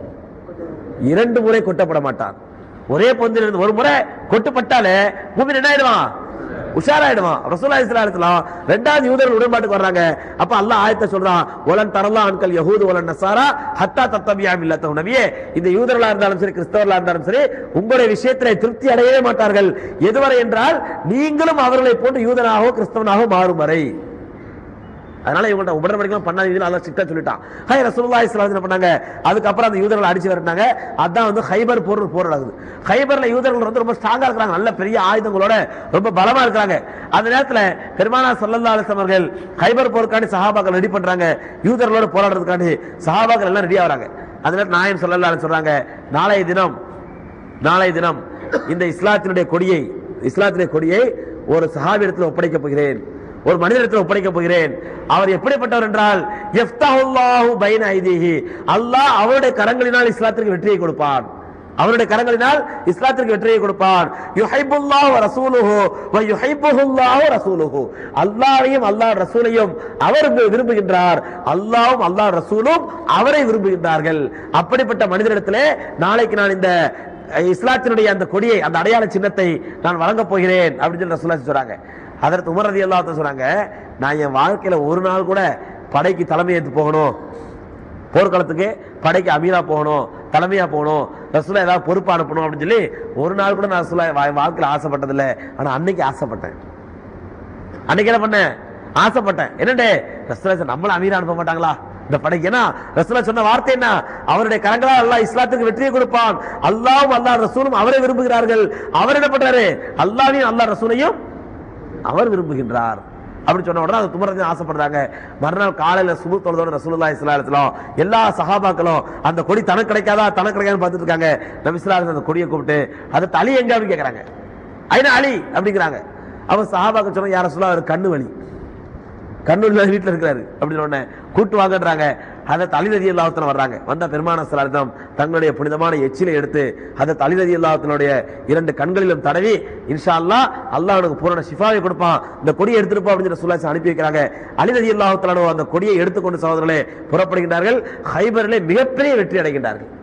A: இரண்டு முறை கொட்டப்பட மாட்டான் ஒரே பொந்தில் இருந்து ஒரு முறை கொட்டுப்பட்டாலே மூமின் என்ன ஆயிடுவான் உஷாராயிடுவான் ரசூலா இஸ்லாம் ரெண்டாவது யூதர்கள் உடன்பாட்டுக்கு வர்றாங்க அப்ப அல்லாஹ் ஆயத்தை சொல்றான் ஒலன் தரலா அன்கல் யஹூது ஒலன் நசாரா ஹத்தா தத்தபியா மில்லத்தஹு நபியே இந்த யூதர்களா இருந்தாலும் சரி கிறிஸ்தவர்களா இருந்தாலும் சரி உங்களுடைய விஷயத்திலே திருப்தி அடையவே மாட்டார்கள் எதுவரை என்றால் நீங்களும் அவர்களை போன்று யூதனாகவோ கிறிஸ்தவனாகவோ மாறும் வரை அதனால இவங்கள்ட்ட உடன்படிக்கைலாம் பண்ணாதீங்கன்னு அல்லாஹ் ஸ்ட்ரிக்ட்டா சொல்லிட்டான் ஹை ரசூலுல்லாஹி ஸல்லல்லாஹு அலைஹி பண்ணாங்க அதுக்கப்புறம் அந்த யூதர்கள் அடிச்சு வரட்டாங்க அதான் வந்து ஹைபர் போர் போர் நடக்குது ஹைபர்ல யூதர்கள் வந்து ரொம்ப ஸ்ட்ராங்கா இருக்காங்க நல்ல பெரிய ஆயுதங்களோட ரொம்ப பலமா இருக்காங்க அந்த நேரத்துல பெருமானா ஸல்லல்லாஹு அலைஹி வஸல்லம் அவர்கள் ஹைபர் போருக்காண்டி சஹாபாக்கள் ரெடி பண்றாங்க யூதர்களோட போராடுறதுக்காண்டி சஹாபாக்கள் எல்லாம் ரெடி ஆகுறாங்க அந்த நேரத்துல நாயம் ஸல்லல்லாஹு அலைஹி சொல்றாங்க நாளைய தினம் நாளைய தினம் இந்த இஸ்லாத்தினுடைய கொடியை இஸ்லாத்தினுடைய கொடியை ஒரு சஹாபியிடத்தில் ஒப்படைக்கப் போகிறேன் ஒரு மனிதரிடத்தில் ஒப்படைக்கப் போகிறேன் அவர் எப்படிப்பட்டவர் என்றால் யஃப்தஹுல்லாஹு பைன ஐதீஹி அல்லாஹ் அவருடைய கரங்களினால் இஸ்லாத்திற்கு வெற்றியை கொடுப்பான் அவருடைய கரங்களினால் இஸ்லாத்திற்கு வெற்றியை கொடுப்பான் யுஹைபுல்லாஹு வ ரசூலுஹு வ யுஹைபுல்லாஹு ரசூலுஹு அல்லாஹ்வையும் அல்லாஹ் ரசூலையும் அவர் விரும்பு- விரும்புகின்றார் அல்லாஹ்வும் அல்லாஹ் ரசூலும் அவரை விரும்புகின்றார்கள் அப்படிப்பட்ட மனிதரிடத்திலே நாளைக்கு நான் இந்த அஹ், இஸ்லாத்தினுடைய அந்த கொடியை அந்த அடையாள சின்னத்தை நான் வழங்கப் போகிறேன் அப்படின்னு சொல்லி ரசூலுல்லாஹி சொல்றாங்க அதற்கு உமர் ரதி சொல்றாங்க நான் என் வாழ்க்கையில ஒரு நாள் கூட படைக்கு தலைமை ஏற்று போகணும் போர்க்களத்துக்கு படைக்கு அமீரா போகணும் தலைமையா போகணும் ரசூலா ஏதாவது பொறுப்பு அனுப்பணும் அப்படின்னு சொல்லி ஒரு நாள் கூட நான் ரசூலா வா- வாழ்க்கையில ஆசைப்பட்டதில்லை ஆனா அன்னைக்கு ஆசைப்பட்டேன் அன்னைக்கு என்ன பண்ணேன் ஆசைப்பட்டேன் என்னடே ரசூலா சொன்ன, நம்மள அமீரா அனுப்ப மாட்டாங்களா இந்த படைக்கு ஏன்னா ரசூலா சொன்ன வார்த்தை என்ன அவருடைய கரங்களால் அல்லாஹ் இஸ்லாத்துக்கு வெற்றியை கொடுப்பான் அல்லாஹ்வும் அல்லாஹ் ரசூலும் அவரை விரும்புகிறார்கள் அவர் என்ன பண்றாரு அல்லாஹ்வையும் அல்லாஹ் ரசூலையும் அவர் விரும்புகின்றார் அப்படி சொன்ன உடனே அது துமரஞ்சு ஆசைப்படுறாங்க மறுநாள் காலையில சுபு தொழுதோட ரசூலுல்லாஹி ஸல்லல்லாஹு அலைஹி வஸல்லம் எல்லா சஹாபாக்களும் அந்த கொடி தனக்கு கிடைக்காதா தனக்கு கிடைக்காதுன்னு பார்த்துட்டு இருக்காங்க நபி ஸல்லல்லாஹு அலைஹி வஸல்லம் அந்த கொடியை கூப்பிட்டு அது அலி எங்க அப்படின்னு கேக்குறாங்க ஐனா அலி அப்படிங்கிறாங்க அவன் சஹாபாக்கள் சொன்ன யார சொல்ல அவர் கண்ணு வலி கண்ணூர்ல வீட்டுல இருக்கிறாரு அப்படின்னு உடனே கூட்டு வாங்கன்றாங்க அதை தலிநதி எல்லாத்தன வர்றாங்க வந்த பெருமான சலாரிதம் தங்களுடைய புனிதமான எச்சிலை எடுத்து அதை தலிநதி எல்லாத்தினுடைய இரண்டு கண்களிலும் தடவி இன்ஷா அல்லாஹ் அல்லாஹ் அவனுக்கு பூரண ஷிஃபாவை கொடுப்பான் இந்த கொடியை எடுத்துட்டு போ அப்படின்னு சொல்லி சுல்லாசி அனுப்பி வைக்கிறாங்க அலிநதி எல்லாத்தனோ அந்த கொடியை எடுத்துக்கொண்டு சகோதரர்களே புறப்படுகின்றார்கள் ஹைபரிலே மிகப்பெரிய வெற்றி அடைகின்றார்கள்